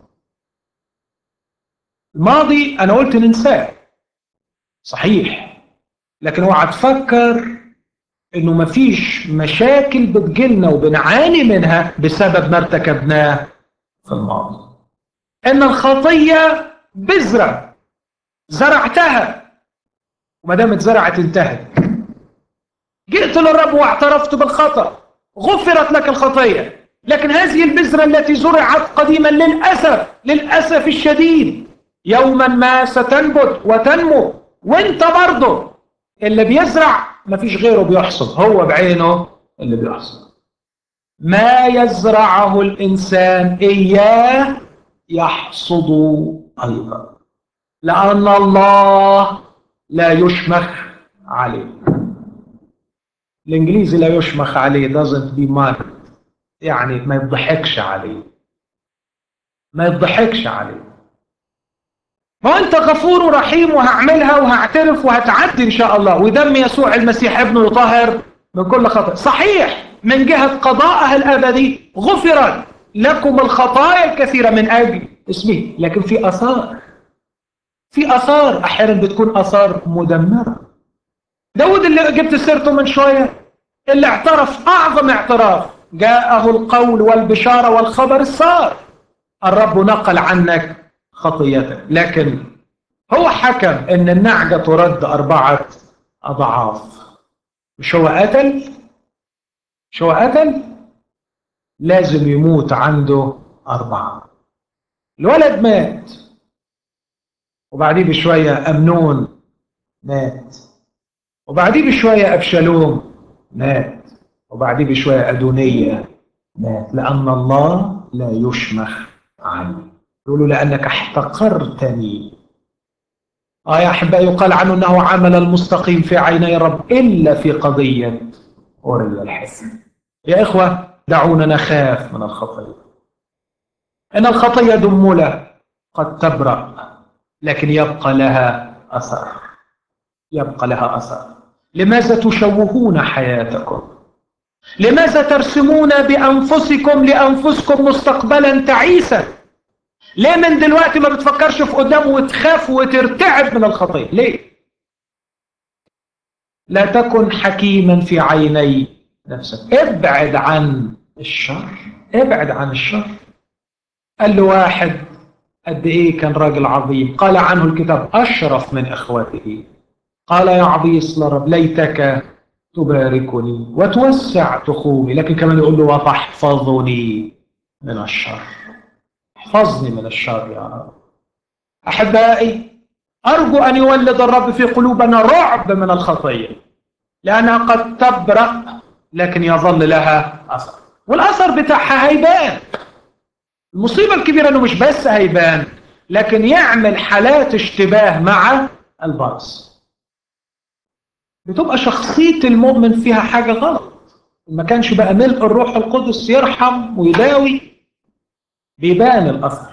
Speaker 1: الماضي أنا قلت ننساه صحيح لكن اوعى تفكر انه مفيش مشاكل بتجيلنا وبنعاني منها بسبب ما ارتكبناه في الماضي ان الخطيه بذره زرعتها وما دام اتزرعت انتهت جئت للرب واعترفت بالخطا غفرت لك الخطيه لكن هذه البذره التي زرعت قديما للاسف للاسف الشديد يوما ما ستنبت وتنمو وانت برضه اللي بيزرع مفيش غيره بيحصد هو بعينه اللي بيحصل ما يزرعه الإنسان إياه يحصد أيضا لأن الله لا يشمخ عليه الإنجليزي لا يشمخ عليه doesn't be marked يعني ما يضحكش عليه ما يضحكش عليه ما انت غفور ورحيم وهعملها وهعترف وهتعدي ان شاء الله ودم يسوع المسيح ابنه يطهر من كل خطأ صحيح من جهة قضائها الأبدي غفرت لكم الخطايا الكثيرة من أجل اسمه لكن في أثار في أثار أحيانا بتكون أثار مدمرة داود اللي جبت سيرته من شوية اللي اعترف أعظم اعتراف جاءه القول والبشارة والخبر الصار الرب نقل عنك خطيتك لكن هو حكم ان النعجة ترد أربعة أضعاف مش هو قتل مش هو قتل لازم يموت عنده أربعة الولد مات وبعديه بشوية أمنون مات وبعديه بشوية أبشالوم مات وبعديه بشوية أدونية مات لأن الله لا يشمخ عني يقولوا لأنك احتقرتني آه يا أحبائي يقال عنه أنه عمل المستقيم في عيني الرب إلا في قضية أوريا الحسن يا إخوة دعونا نخاف من الخطية إن الخطية دملة قد تبرأ لكن يبقى لها أثر يبقى لها أثر لماذا تشوهون حياتكم لماذا ترسمون بأنفسكم لأنفسكم مستقبلا تعيسا ليه من دلوقتي ما بتفكرش في قدام وتخاف وترتعب من الخطية ليه لا تكن حكيما في عيني نفسك ابعد عن الشر ابعد عن الشر قال له واحد قد ايه كان راجل عظيم قال عنه الكتاب اشرف من اخوته قال يا عبيص لرب ليتك تباركني وتوسع تخومي لكن كمان يقول له وتحفظني من الشر احفظني من الشر يا رب احبائي ارجو ان يولد الرب في قلوبنا رعب من الخطيه لانها قد تبرأ لكن يظل لها اثر والاثر بتاعها هيبان المصيبه الكبيره انه مش بس هيبان لكن يعمل حالات اشتباه مع البرص بتبقى شخصيه المؤمن فيها حاجه غلط ما كانش بقى ملء الروح القدس يرحم ويداوي بيبان الاثر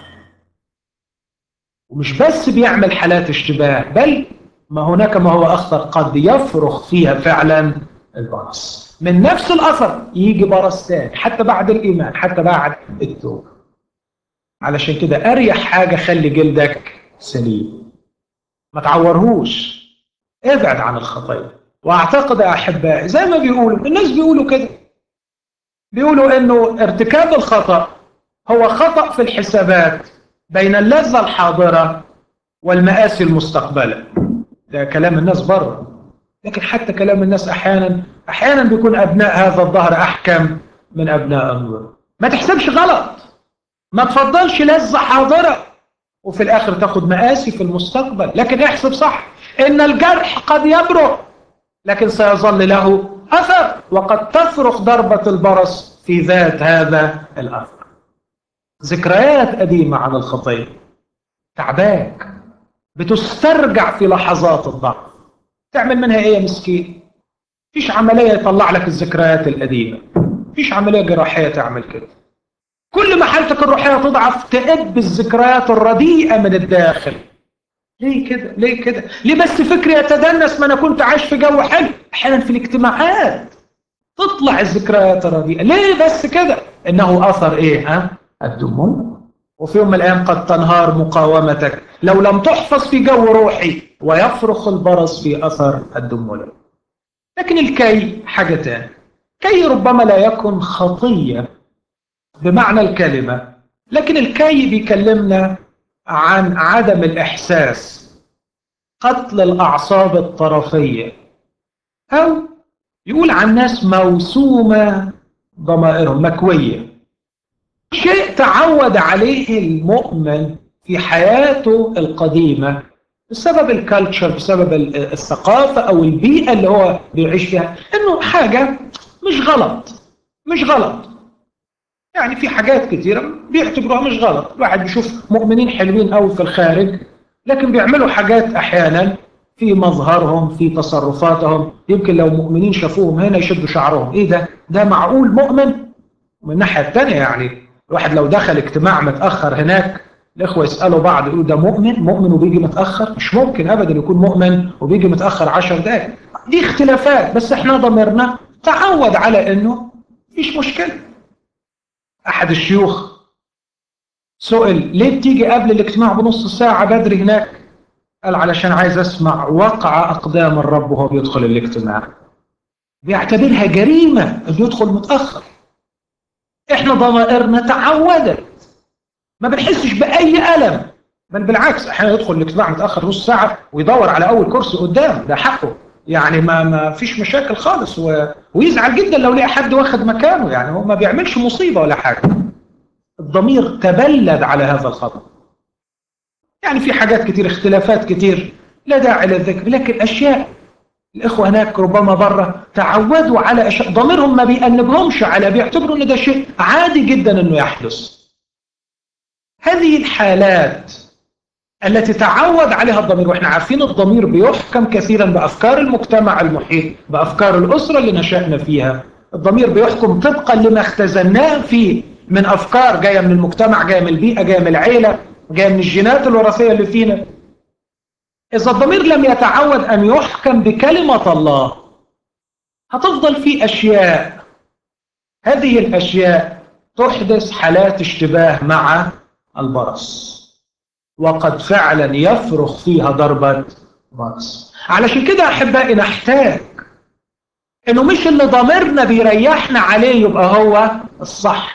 Speaker 1: ومش بس بيعمل حالات اشتباه بل ما هناك ما هو اخطر قد يفرخ فيها فعلا البرص من نفس الاثر يجي برص ثاني حتى بعد الايمان حتى بعد التوبه علشان كده اريح حاجه خلي جلدك سليم ما تعورهوش ابعد عن الخطيه واعتقد يا احبائي زي ما بيقولوا الناس بيقولوا كده بيقولوا انه ارتكاب الخطا هو خطا في الحسابات بين اللذه الحاضره والمآسي المستقبله ده كلام الناس بره لكن حتى كلام الناس احيانا احيانا بيكون ابناء هذا الظهر احكم من ابناء النور ما تحسبش غلط ما تفضلش لذة حاضرة وفي الآخر تاخد مآسي في المستقبل لكن احسب صح إن الجرح قد يبرق لكن سيظل له أثر وقد تفرخ ضربة البرص في ذات هذا الأثر ذكريات قديمة عن الخطية تعباك بتسترجع في لحظات الضعف تعمل منها ايه يا مسكين فيش عملية يطلع لك الذكريات القديمة فيش عملية جراحية تعمل كده كل ما حالتك الروحية تضعف تأب الذكريات الرديئة من الداخل ليه كده ليه كده ليه بس فكري يتدنس ما انا كنت عايش في جو حلو احيانا في الاجتماعات تطلع الذكريات الرديئة ليه بس كده انه اثر ايه ها الدموع وفي يوم من الايام قد تنهار مقاومتك لو لم تحفظ في جو روحي ويفرخ البرص في اثر الدموع لكن الكي حاجة تانية كي ربما لا يكن خطيه بمعنى الكلمة لكن الكي بيكلمنا عن عدم الإحساس قتل الأعصاب الطرفية أو يقول عن ناس موسومة ضمائرهم مكوية شيء تعود عليه المؤمن في حياته القديمة بسبب الكالتشر بسبب الثقافة أو البيئة اللي هو بيعيش فيها إنه حاجة مش غلط مش غلط يعني في حاجات كتيرة بيعتبروها مش غلط الواحد بيشوف مؤمنين حلوين قوي في الخارج لكن بيعملوا حاجات أحيانا في مظهرهم في تصرفاتهم يمكن لو مؤمنين شافوهم هنا يشدوا شعرهم ايه ده ده معقول مؤمن ومن الناحية الثانية يعني الواحد لو دخل اجتماع متأخر هناك الإخوة يسألوا بعض يقولوا ده مؤمن مؤمن وبيجي متأخر مش ممكن أبدا يكون مؤمن وبيجي متأخر عشر دقائق دي اختلافات بس احنا ضميرنا تعود على انه مفيش مشكلة أحد الشيوخ سئل ليه بتيجي قبل الاجتماع بنص ساعة بدري هناك قال علشان عايز أسمع وقع أقدام الرب وهو بيدخل الاجتماع بيعتبرها جريمة انه يدخل متأخر احنا ضمائرنا تعودت ما بنحسش بأي ألم بل بالعكس احيانا يدخل الاجتماع متأخر نص ساعة ويدور على أول كرسي قدام ده حقه يعني ما ما فيش مشاكل خالص و... ويزعل جدا لو لقى حد واخد مكانه يعني هو ما بيعملش مصيبة ولا حاجة الضمير تبلد على هذا الخطأ يعني في حاجات كتير اختلافات كتير لا داعي للذكر لكن أشياء الإخوة هناك ربما بره تعودوا على أشياء ضميرهم ما بيأنبهمش على بيعتبروا أن ده شيء عادي جدا أنه يحدث هذه الحالات التي تعود عليها الضمير واحنا عارفين الضمير بيحكم كثيرا بأفكار المجتمع المحيط بأفكار الأسرة اللي نشأنا فيها الضمير بيحكم طبقا لما اختزناه فيه من أفكار جاية من المجتمع جاية من البيئة جاية من العيلة جاية من الجينات الوراثية اللي فينا إذا الضمير لم يتعود أن يحكم بكلمة الله هتفضل في أشياء هذه الأشياء تحدث حالات اشتباه مع البرص وقد فعلا يفرخ فيها ضربة برص علشان كده أحبائي نحتاج إنه مش اللي ضميرنا بيريحنا عليه يبقى هو الصح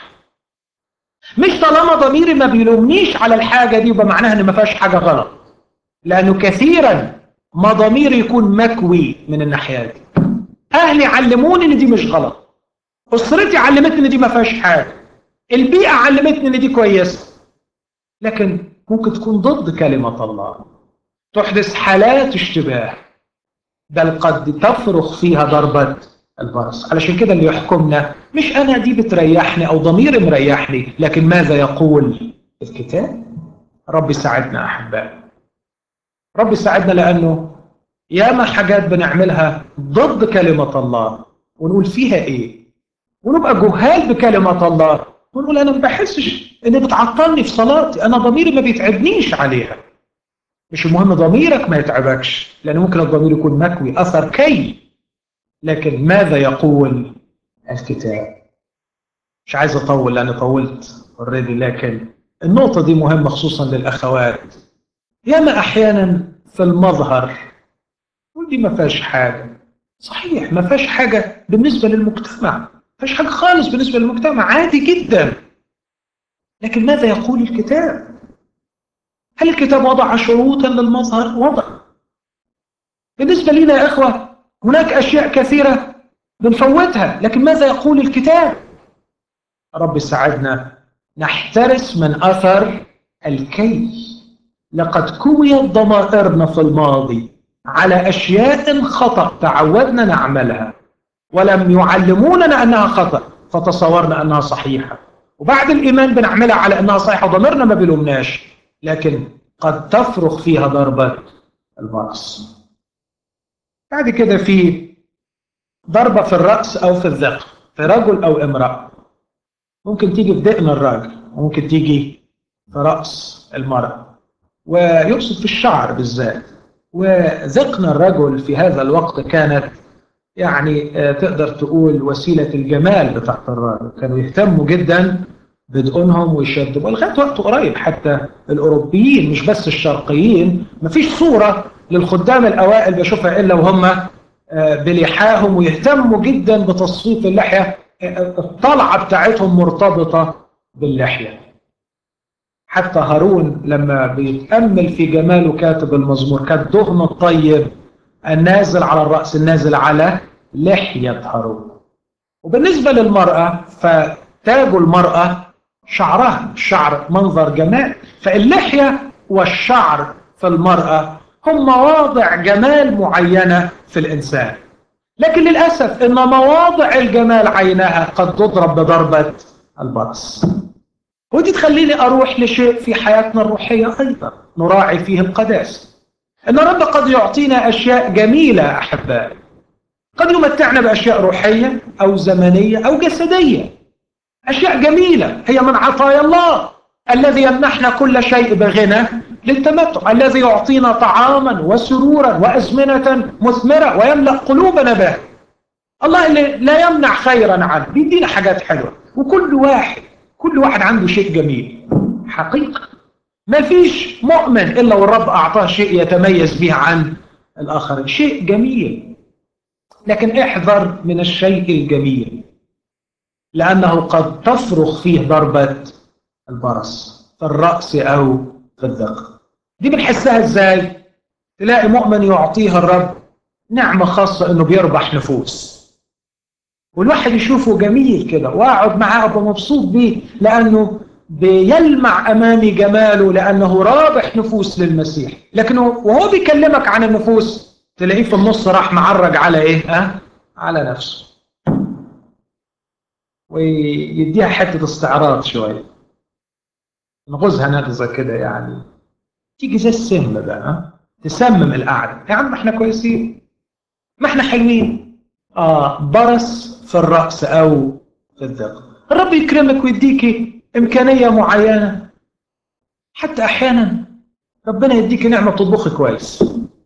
Speaker 1: مش طالما ضميري ما بيلومنيش على الحاجة دي يبقى معناها إن ما فيهاش حاجة غلط لأنه كثيرا ما ضميري يكون مكوي من الناحية دي أهلي علموني إن دي مش غلط أسرتي علمتني إن دي ما فيهاش حاجة البيئة علمتني إن دي كويسة لكن ممكن تكون ضد كلمة الله تحدث حالات اشتباه بل قد تفرخ فيها ضربة البرص علشان كده اللي يحكمنا مش أنا دي بتريحني أو ضميري مريحني لكن ماذا يقول الكتاب رب يساعدنا أحبائي رب يساعدنا لأنه ياما حاجات بنعملها ضد كلمة الله ونقول فيها إيه ونبقى جهال بكلمة الله ونقول أنا ما بحسش إن بتعطلني في صلاتي أنا ضميري ما بيتعبنيش عليها مش المهم ضميرك ما يتعبكش لأن ممكن الضمير يكون مكوي أثر كي لكن ماذا يقول الكتاب مش عايز أطول لأن طولت اوريدي لكن النقطة دي مهمة خصوصا للأخوات ياما أحيانا في المظهر ودي ما فيهاش حاجة صحيح ما فيهاش حاجة بالنسبة للمجتمع ما فيهاش حاجة خالص بالنسبة للمجتمع عادي جدا لكن ماذا يقول الكتاب هل الكتاب وضع شروطا للمظهر وضع بالنسبة لنا يا إخوة هناك أشياء كثيرة بنفوتها لكن ماذا يقول الكتاب رب ساعدنا نحترس من أثر الكي لقد كويت ضمائرنا في الماضي على أشياء خطأ تعودنا نعملها ولم يعلموننا أنها خطأ فتصورنا أنها صحيحة وبعد الإيمان بنعملها على أنها صحيحة ضميرنا ما بيلومناش لكن قد تفرخ فيها ضربة الرأس بعد كده في ضربة في الرأس أو في الذقن في رجل أو امرأة ممكن تيجي في دقن الراجل وممكن تيجي في رأس المرأة ويقصد في الشعر بالذات وذقن الرجل في هذا الوقت كانت يعني تقدر تقول وسيلة الجمال بتاعت الراجل كانوا يهتموا جدا بدقنهم ويشدوا ولغايه وقت قريب حتى الاوروبيين مش بس الشرقيين مفيش صوره للخدام الاوائل بشوفها الا وهم بلحاهم ويهتموا جدا بتصفيف اللحيه الطلعه بتاعتهم مرتبطه باللحيه حتى هارون لما بيتامل في جماله كاتب المزمور كالدهن الطيب النازل على الراس النازل على لحيه هارون وبالنسبه للمراه فتاج المراه شعرها الشعر منظر جمال فاللحية والشعر في المرأة هم مواضع جمال معينة في الإنسان لكن للأسف إن مواضع الجمال عينها قد تضرب بضربة البرص ودي تخليني أروح لشيء في حياتنا الروحية أيضا نراعي فيه القداسة إن الرب قد يعطينا أشياء جميلة أحبائي قد يمتعنا بأشياء روحية أو زمنية أو جسدية أشياء جميلة هي من عطايا الله الذي يمنحنا كل شيء بغنى للتمتع الذي يعطينا طعاما وسرورا وأزمنة مثمرة ويملأ قلوبنا به الله اللي لا يمنع خيرا عنه بيدينا حاجات حلوة وكل واحد كل واحد عنده شيء جميل حقيقة ما فيش مؤمن إلا والرب أعطاه شيء يتميز به عن الآخرين شيء جميل لكن احذر من الشيء الجميل لأنه قد تفرخ فيه ضربة البرص في الرأس أو في الذقن دي بنحسها ازاي تلاقي مؤمن يعطيها الرب نعمة خاصة انه بيربح نفوس والواحد يشوفه جميل كده واقعد معاه ابقى مبسوط بيه لانه بيلمع امامي جماله لانه رابح نفوس للمسيح لكنه وهو بيكلمك عن النفوس تلاقيه في النص راح معرج على ايه ها على نفسه ويديها حته استعراض شويه نغزها نغزه كده يعني تيجي زي السم بقى ها تسمم القعده يا عم احنا كويسين ما احنا حلوين اه برص في الراس او في الذقن الرب يكرمك ويديكي امكانيه معينه حتى احيانا ربنا يديكي نعمه تطبخي كويس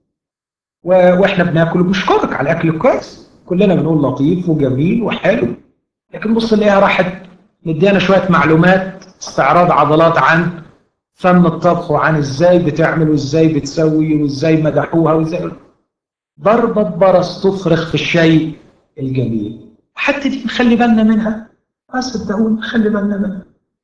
Speaker 1: و... واحنا بناكل وبنشكرك على الاكل الكويس كلنا بنقول لطيف وجميل وحلو لكن بص نلاقيها راحت مديانا شويه معلومات استعراض عضلات عن فن الطبخ وعن ازاي بتعمل وازاي بتسوي وازاي مدحوها وازاي ضربة برص تفرخ في الشيء الجميل حتى دي نخلي بالنا منها ما صدقوني نخلي بالنا منها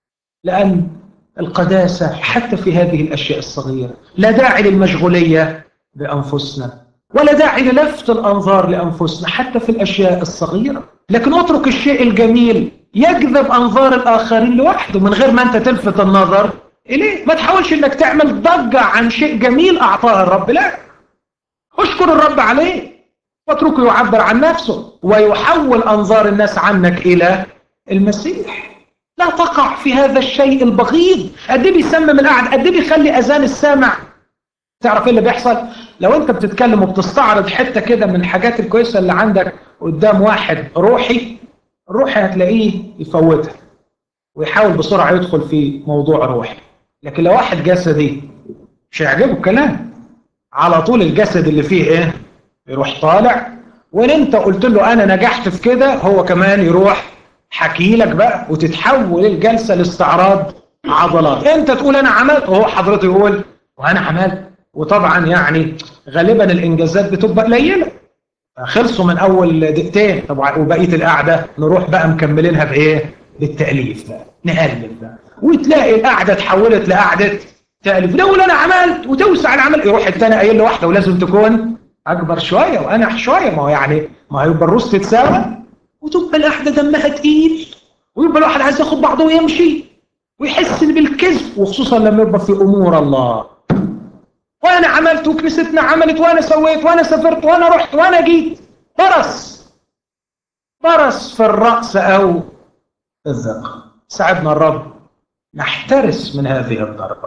Speaker 1: لأن القداسة حتى في هذه الأشياء الصغيرة لا داعي للمشغولية بأنفسنا ولا داعي للفت الأنظار لأنفسنا حتى في الأشياء الصغيرة لكن اترك الشيء الجميل يجذب أنظار الآخرين لوحده من غير ما أنت تلفت النظر إليه ما تحاولش أنك تعمل ضجة عن شيء جميل أعطاه الرب لا اشكر الرب عليه واتركه يعبر عن نفسه ويحول أنظار الناس عنك إلى المسيح لا تقع في هذا الشيء البغيض قد ايه بيسمم القعد قد ايه بيخلي اذان السامع تعرف ايه اللي بيحصل لو انت بتتكلم وبتستعرض حته كده من الحاجات الكويسه اللي عندك قدام واحد روحي الروحي هتلاقيه يفوتها ويحاول بسرعه يدخل في موضوع روحي لكن لو واحد جسدي مش هيعجبه الكلام على طول الجسد اللي فيه ايه يروح طالع وان انت قلت له انا نجحت في كده هو كمان يروح حكي لك بقى وتتحول الجلسه لاستعراض عضلات انت تقول انا عملت وهو حضرته يقول وانا عملت وطبعا يعني غالبا الانجازات بتبقى قليله خلصوا من اول دقيقتين طبعا وبقيه القعده نروح بقى مكملينها بايه بالتاليف بقى نقلب بقى وتلاقي القعده اتحولت لقعده تاليف تقول انا عملت وتوسع العمل يروح الثاني قايل له واحده ولازم تكون اكبر شويه وانح شويه ما هو يعني ما هو يبقى الروس تتساوى وتبقى القعده دمها تقيل ويبقى الواحد عايز ياخد بعضه ويمشي ويحس بالكذب وخصوصا لما يبقى في امور الله وانا عملت وكنيستنا عملت وانا سويت وانا سافرت وانا رحت وانا جيت برص برص في الراس او الذقن ساعدنا الرب نحترس من هذه الضربه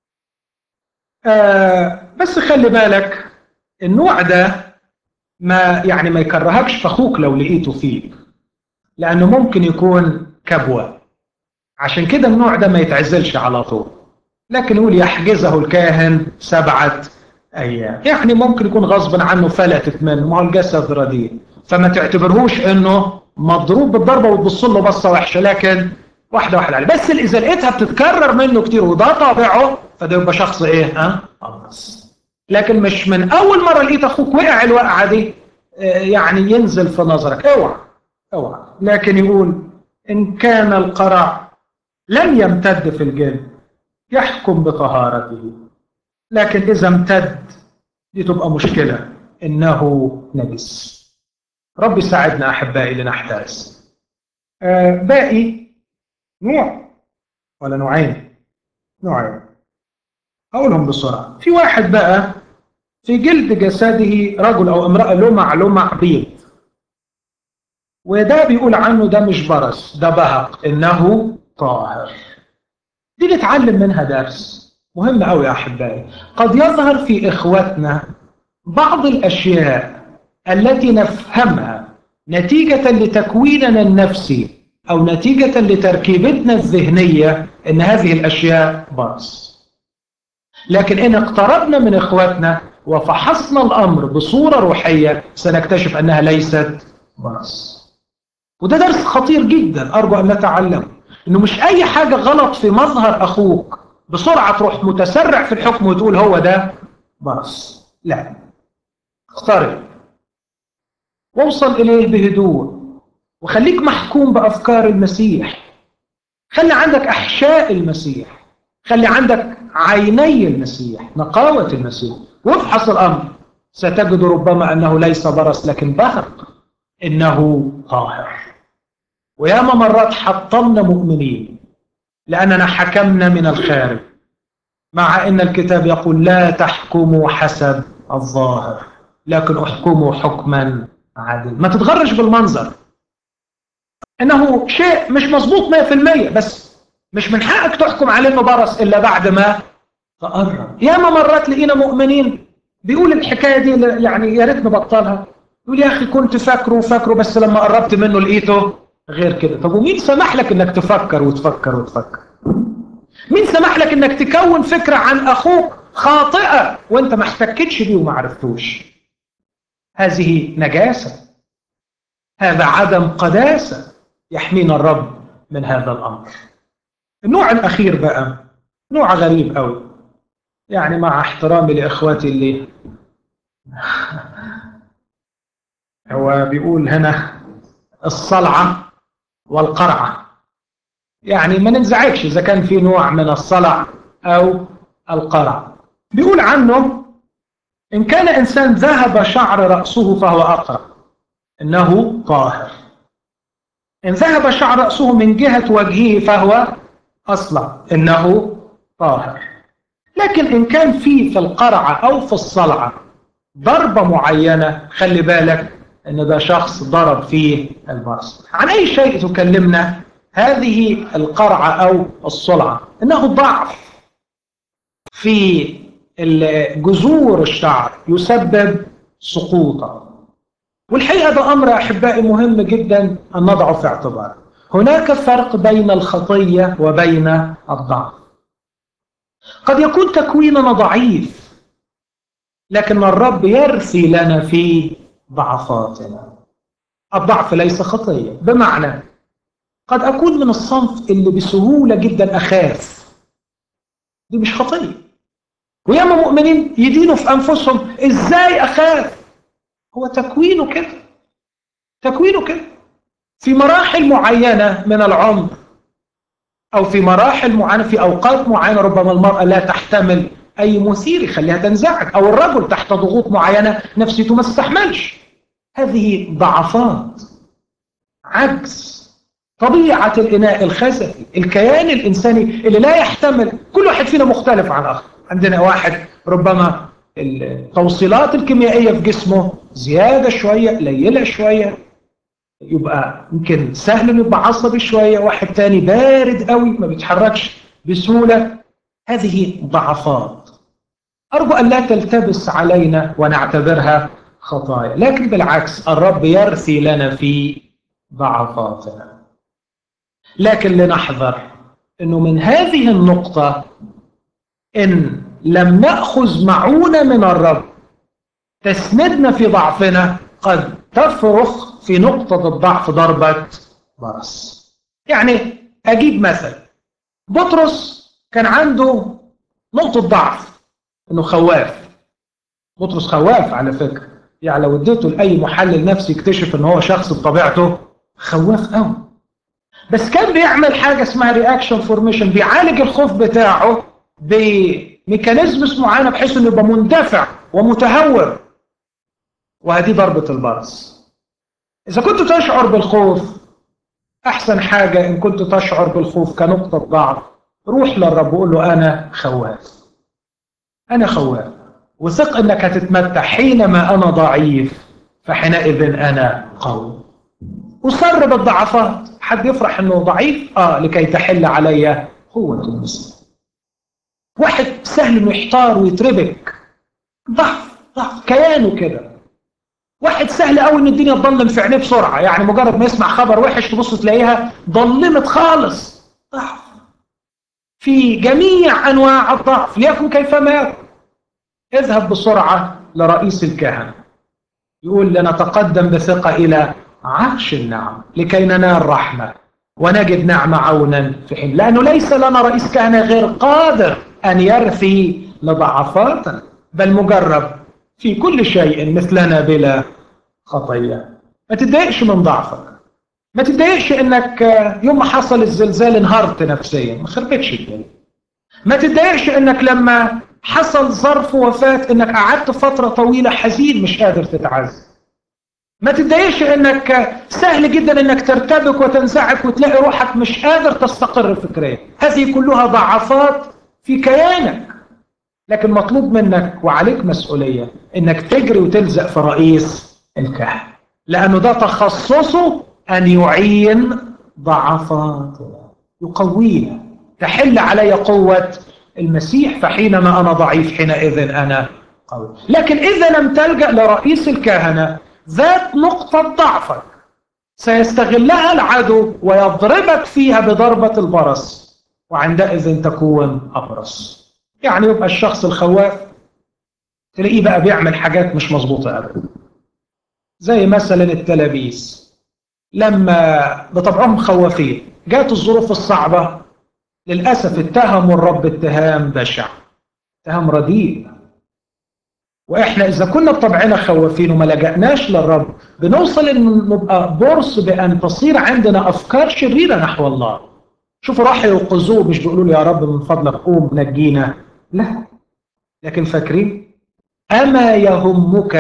Speaker 1: آه بس خلي بالك النوع ده ما يعني ما يكرهكش في اخوك لو لقيته فيك لانه ممكن يكون كبوه عشان كده النوع ده ما يتعزلش على طول لكن يقول يحجزه الكاهن سبعة أيام يعني ممكن يكون غصبا عنه فلتت منه ما هو الجسد رديء فما تعتبرهوش انه مضروب بالضربة وتبص له بصة وحشة لكن واحدة واحدة عليه بس إذا لقيتها بتتكرر منه كتير وده طابعه فده يبقى شخص ايه ها أبرص لكن مش من أول مرة لقيت أخوك وقع الوقعة دي يعني ينزل في نظرك اوعى اوعى لكن يقول إن كان القرع لم يمتد في الجلد يحكم بطهارته لكن إذا امتد دي تبقى مشكلة إنه نجس رب يساعدنا أحبائي لنحتاس آه باقي نوع ولا نوعين نوعين أقولهم بسرعة في واحد بقى في جلد جسده رجل أو امرأة لمع لمع بيض وده بيقول عنه ده مش برص ده بهق إنه طاهر دي نتعلم منها درس مهم قوي يا أحبائي قد يظهر في إخوتنا بعض الأشياء التي نفهمها نتيجة لتكويننا النفسي أو نتيجة لتركيبتنا الذهنية إن هذه الأشياء برص لكن إن اقتربنا من إخواتنا وفحصنا الأمر بصورة روحية سنكتشف أنها ليست برص وده درس خطير جدا أرجو أن نتعلمه إنه مش أي حاجة غلط في مظهر أخوك بسرعة تروح متسرع في الحكم وتقول هو ده برص لا اقترب واوصل إليه بهدوء وخليك محكوم بأفكار المسيح خلي عندك أحشاء المسيح خلي عندك عيني المسيح نقاوة المسيح وافحص الأمر ستجد ربما أنه ليس برص لكن بهق إنه طاهر وياما مرات حطمنا مؤمنين لأننا حكمنا من الخارج مع أن الكتاب يقول لا تحكموا حسب الظاهر لكن احكموا حكما عادل ما تتغرش بالمنظر انه شيء مش مظبوط 100% بس مش من حقك تحكم عليه انه برص الا بعد ما تقرب ياما مرات لقينا مؤمنين بيقول الحكايه دي يعني يا ريت نبطلها يقول يا اخي كنت فاكره وفاكره بس لما قربت منه لقيته غير كده طب ومين سمح لك انك تفكر وتفكر وتفكر مين سمح لك انك تكون فكره عن اخوك خاطئه وانت ما احتكتش بيه وما عرفتوش هذه نجاسه هذا عدم قداسه يحمينا الرب من هذا الامر النوع الاخير بقى نوع غريب قوي يعني مع احترامي لاخواتي اللي هو بيقول هنا الصلعه والقرعه يعني ما ننزعجش اذا كان في نوع من الصلع او القرع بيقول عنه ان كان انسان ذهب شعر راسه فهو اقرع انه طاهر إن ذهب شعر رأسه من جهة وجهه فهو أصلع إنه طاهر لكن إن كان في في القرعة أو في الصلعة ضربة معينة خلي بالك إن ده شخص ضرب فيه البرص عن أي شيء تكلمنا هذه القرعة أو الصلعة إنه ضعف في جذور الشعر يسبب سقوطه والحقيقة ده أمر أحبائي مهم جدا أن نضعه في اعتبار هناك فرق بين الخطية وبين الضعف قد يكون تكويننا ضعيف لكن الرب يرثي لنا في ضعفاتنا الضعف ليس خطية بمعنى قد أكون من الصنف اللي بسهولة جدا أخاف دي مش خطية وياما مؤمنين يدينوا في أنفسهم إزاي أخاف هو تكوينه كده تكوينه كده في مراحل معينة من العمر أو في مراحل معينة في أوقات معينة ربما المرأة لا تحتمل أي مثير يخليها تنزعج أو الرجل تحت ضغوط معينة نفسيته ما تستحملش هذه ضعفات عجز طبيعة الإناء الخزفي الكيان الإنساني اللي لا يحتمل كل واحد فينا مختلف عن آخر عندنا واحد ربما التوصيلات الكيميائية في جسمه زيادة شوية قليلة شوية يبقى يمكن سهل انه يبقى عصبي شوية واحد تاني بارد قوي ما بيتحركش بسهولة هذه ضعفات أرجو أن لا تلتبس علينا ونعتبرها خطايا لكن بالعكس الرب يرثي لنا في ضعفاتنا لكن لنحذر أنه من هذه النقطة إن لم نأخذ معونة من الرب تسندنا في ضعفنا قد تفرخ في نقطة الضعف ضربة برص يعني أجيب مثل بطرس كان عنده نقطة ضعف إنه خواف بطرس خواف على فكرة يعني لو اديته لأي محلل نفسي يكتشف إن هو شخص بطبيعته خواف قوي بس كان بيعمل حاجة اسمها رياكشن فورميشن بيعالج الخوف بتاعه بميكانيزمس معينة بحيث انه يبقى مندفع ومتهور وهذه ضربة البرص إذا كنت تشعر بالخوف أحسن حاجة إن كنت تشعر بالخوف كنقطة ضعف روح للرب وقول له أنا خواف أنا خواف وثق إنك هتتمتع حينما أنا ضعيف فحينئذ أنا قوي أصر بالضعفات حد يفرح أنه ضعيف آه لكي تحل علي قوة المسلم واحد سهل انه يحتار ويتربك ضعف ضعف كيانه كده واحد سهل قوي ان الدنيا تضلم في عينيه بسرعه يعني مجرد ما يسمع خبر وحش تبص تلاقيها ضلمت خالص ضعف في جميع انواع الضعف ليكن كيفما يكن اذهب بسرعه لرئيس الكهنه يقول لنتقدم بثقه الى عرش النعم لكي ننال رحمه ونجد نعمه عونا في حين لانه ليس لنا رئيس كهنه غير قادر أن يرثي لضعفاتنا بل مجرب في كل شيء مثلنا بلا خطية ما تتضايقش من ضعفك ما تتضايقش انك يوم ما حصل الزلزال انهارت نفسيا ما خربتش الدنيا ما تتضايقش انك لما حصل ظرف وفاة انك قعدت فترة طويلة حزين مش قادر تتعزى ما تتضايقش انك سهل جدا انك ترتبك وتنزعج وتلاقي روحك مش قادر تستقر فكريا هذه كلها ضعفات في كيانك لكن مطلوب منك وعليك مسؤولية انك تجري وتلزق في رئيس الكهنة لأنه ده تخصصه أن يعين ضعفاتنا يقوينا تحل علي قوة المسيح فحينما أنا ضعيف حينئذ أنا قوي لكن إذا لم تلجأ لرئيس الكهنة ذات نقطة ضعفك سيستغلها العدو ويضربك فيها بضربة البرص وعندئذ تكون أبرص يعني يبقى الشخص الخواف تلاقيه بقى بيعمل حاجات مش مظبوطة أبدا زي مثلا التلابيس لما بطبعهم خوافين جات الظروف الصعبة للأسف اتهموا الرب اتهام بشع اتهام رديء واحنا اذا كنا بطبعنا خوافين وما لجأناش للرب بنوصل ان نبقى برص بان تصير عندنا افكار شريره نحو الله شوفوا راحوا يوقظوه مش بيقولوا له يا رب من فضلك قوم نجينا لا لكن فاكرين اما يهمك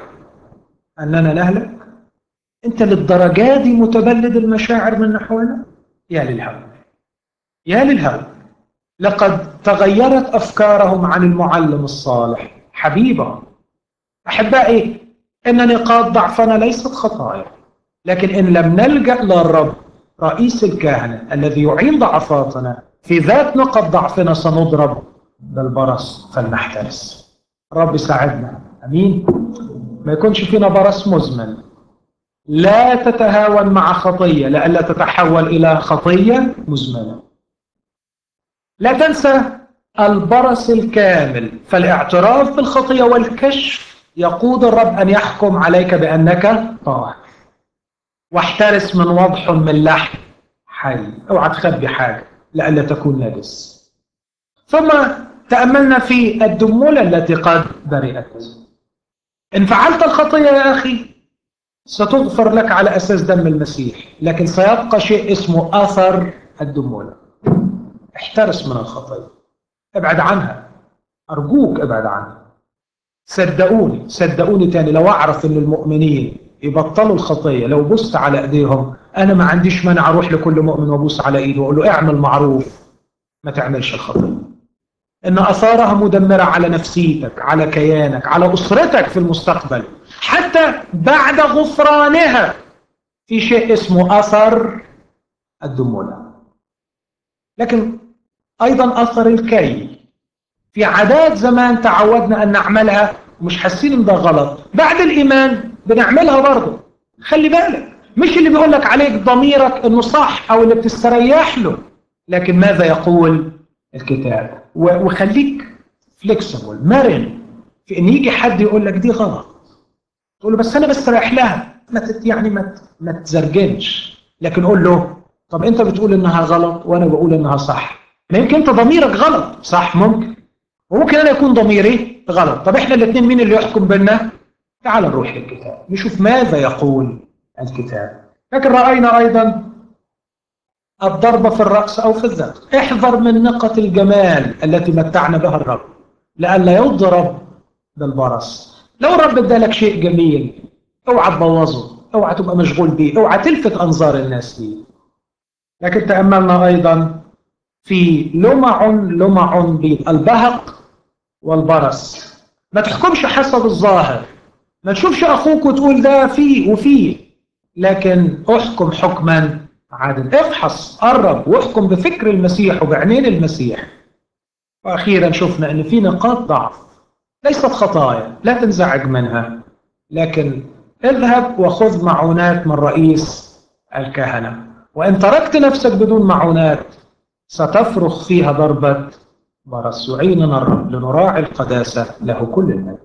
Speaker 1: اننا نهلك انت للدرجه دي متبلد المشاعر من نحونا يا للهوى يا للهوى لقد تغيرت افكارهم عن المعلم الصالح حبيبا احبائي ان نقاط ضعفنا ليست خطايا لكن ان لم نلجا للرب رئيس الكهنه الذي يعين ضعفاتنا في ذات نقط ضعفنا سنضرب بالبرص فلنحترس الرب يساعدنا امين ما يكونش فينا برص مزمن لا تتهاون مع خطيه لئلا تتحول الى خطيه مزمنه لا تنسى البرص الكامل فالاعتراف بالخطيه والكشف يقود الرب ان يحكم عليك بانك طاهر واحترس من وضح من لحم حي اوعى تخبي حاجه لئلا تكون نجس ثم تاملنا في الدموله التي قد برئت ان فعلت الخطيه يا اخي ستغفر لك على اساس دم المسيح لكن سيبقى شيء اسمه اثر الدموله احترس من الخطيه ابعد عنها ارجوك ابعد عنها صدقوني صدقوني تاني لو اعرف ان المؤمنين يبطلوا الخطيه لو بصت على ايديهم انا ما عنديش مانع اروح لكل مؤمن وابوس على ايده واقول له اعمل معروف ما تعملش الخطيه ان اثارها مدمره على نفسيتك على كيانك على اسرتك في المستقبل حتى بعد غفرانها في شيء اسمه اثر الدموله لكن ايضا اثر الكي في عادات زمان تعودنا ان نعملها ومش حاسين ان ده غلط بعد الايمان بنعملها برضه خلي بالك مش اللي بيقول لك عليك ضميرك انه صح او اللي بتستريح له لكن ماذا يقول الكتاب وخليك فليكسبل مرن في ان يجي حد يقول لك دي غلط تقول له بس انا بستريح لها ما تت يعني ما ما تزرجنش لكن قول له طب انت بتقول انها غلط وانا بقول انها صح ما يمكن انت ضميرك غلط صح ممكن وممكن انا يكون ضميري غلط طب احنا الاثنين مين اللي يحكم بينا تعال نروح للكتاب نشوف ماذا يقول الكتاب لكن راينا ايضا الضربه في الراس او في الذات احذر من نقط الجمال التي متعنا بها الرب لئلا يضرب بالبرص لو الرب ادالك شيء جميل اوعى تبوظه اوعى تبقى مشغول بيه اوعى تلفت انظار الناس ليه لكن تاملنا ايضا في لمع لمع بيض البهق والبرص ما تحكمش حسب الظاهر ما تشوفش اخوك وتقول ده فيه وفيه لكن احكم حكما عادل افحص قرب واحكم بفكر المسيح وبعينين المسيح واخيرا شفنا ان في نقاط ضعف ليست خطايا لا تنزعج منها لكن اذهب وخذ معونات من رئيس الكهنه وان تركت نفسك بدون معونات ستفرخ فيها ضربه برص يعيننا الرب لنراعي القداسه له كل المجد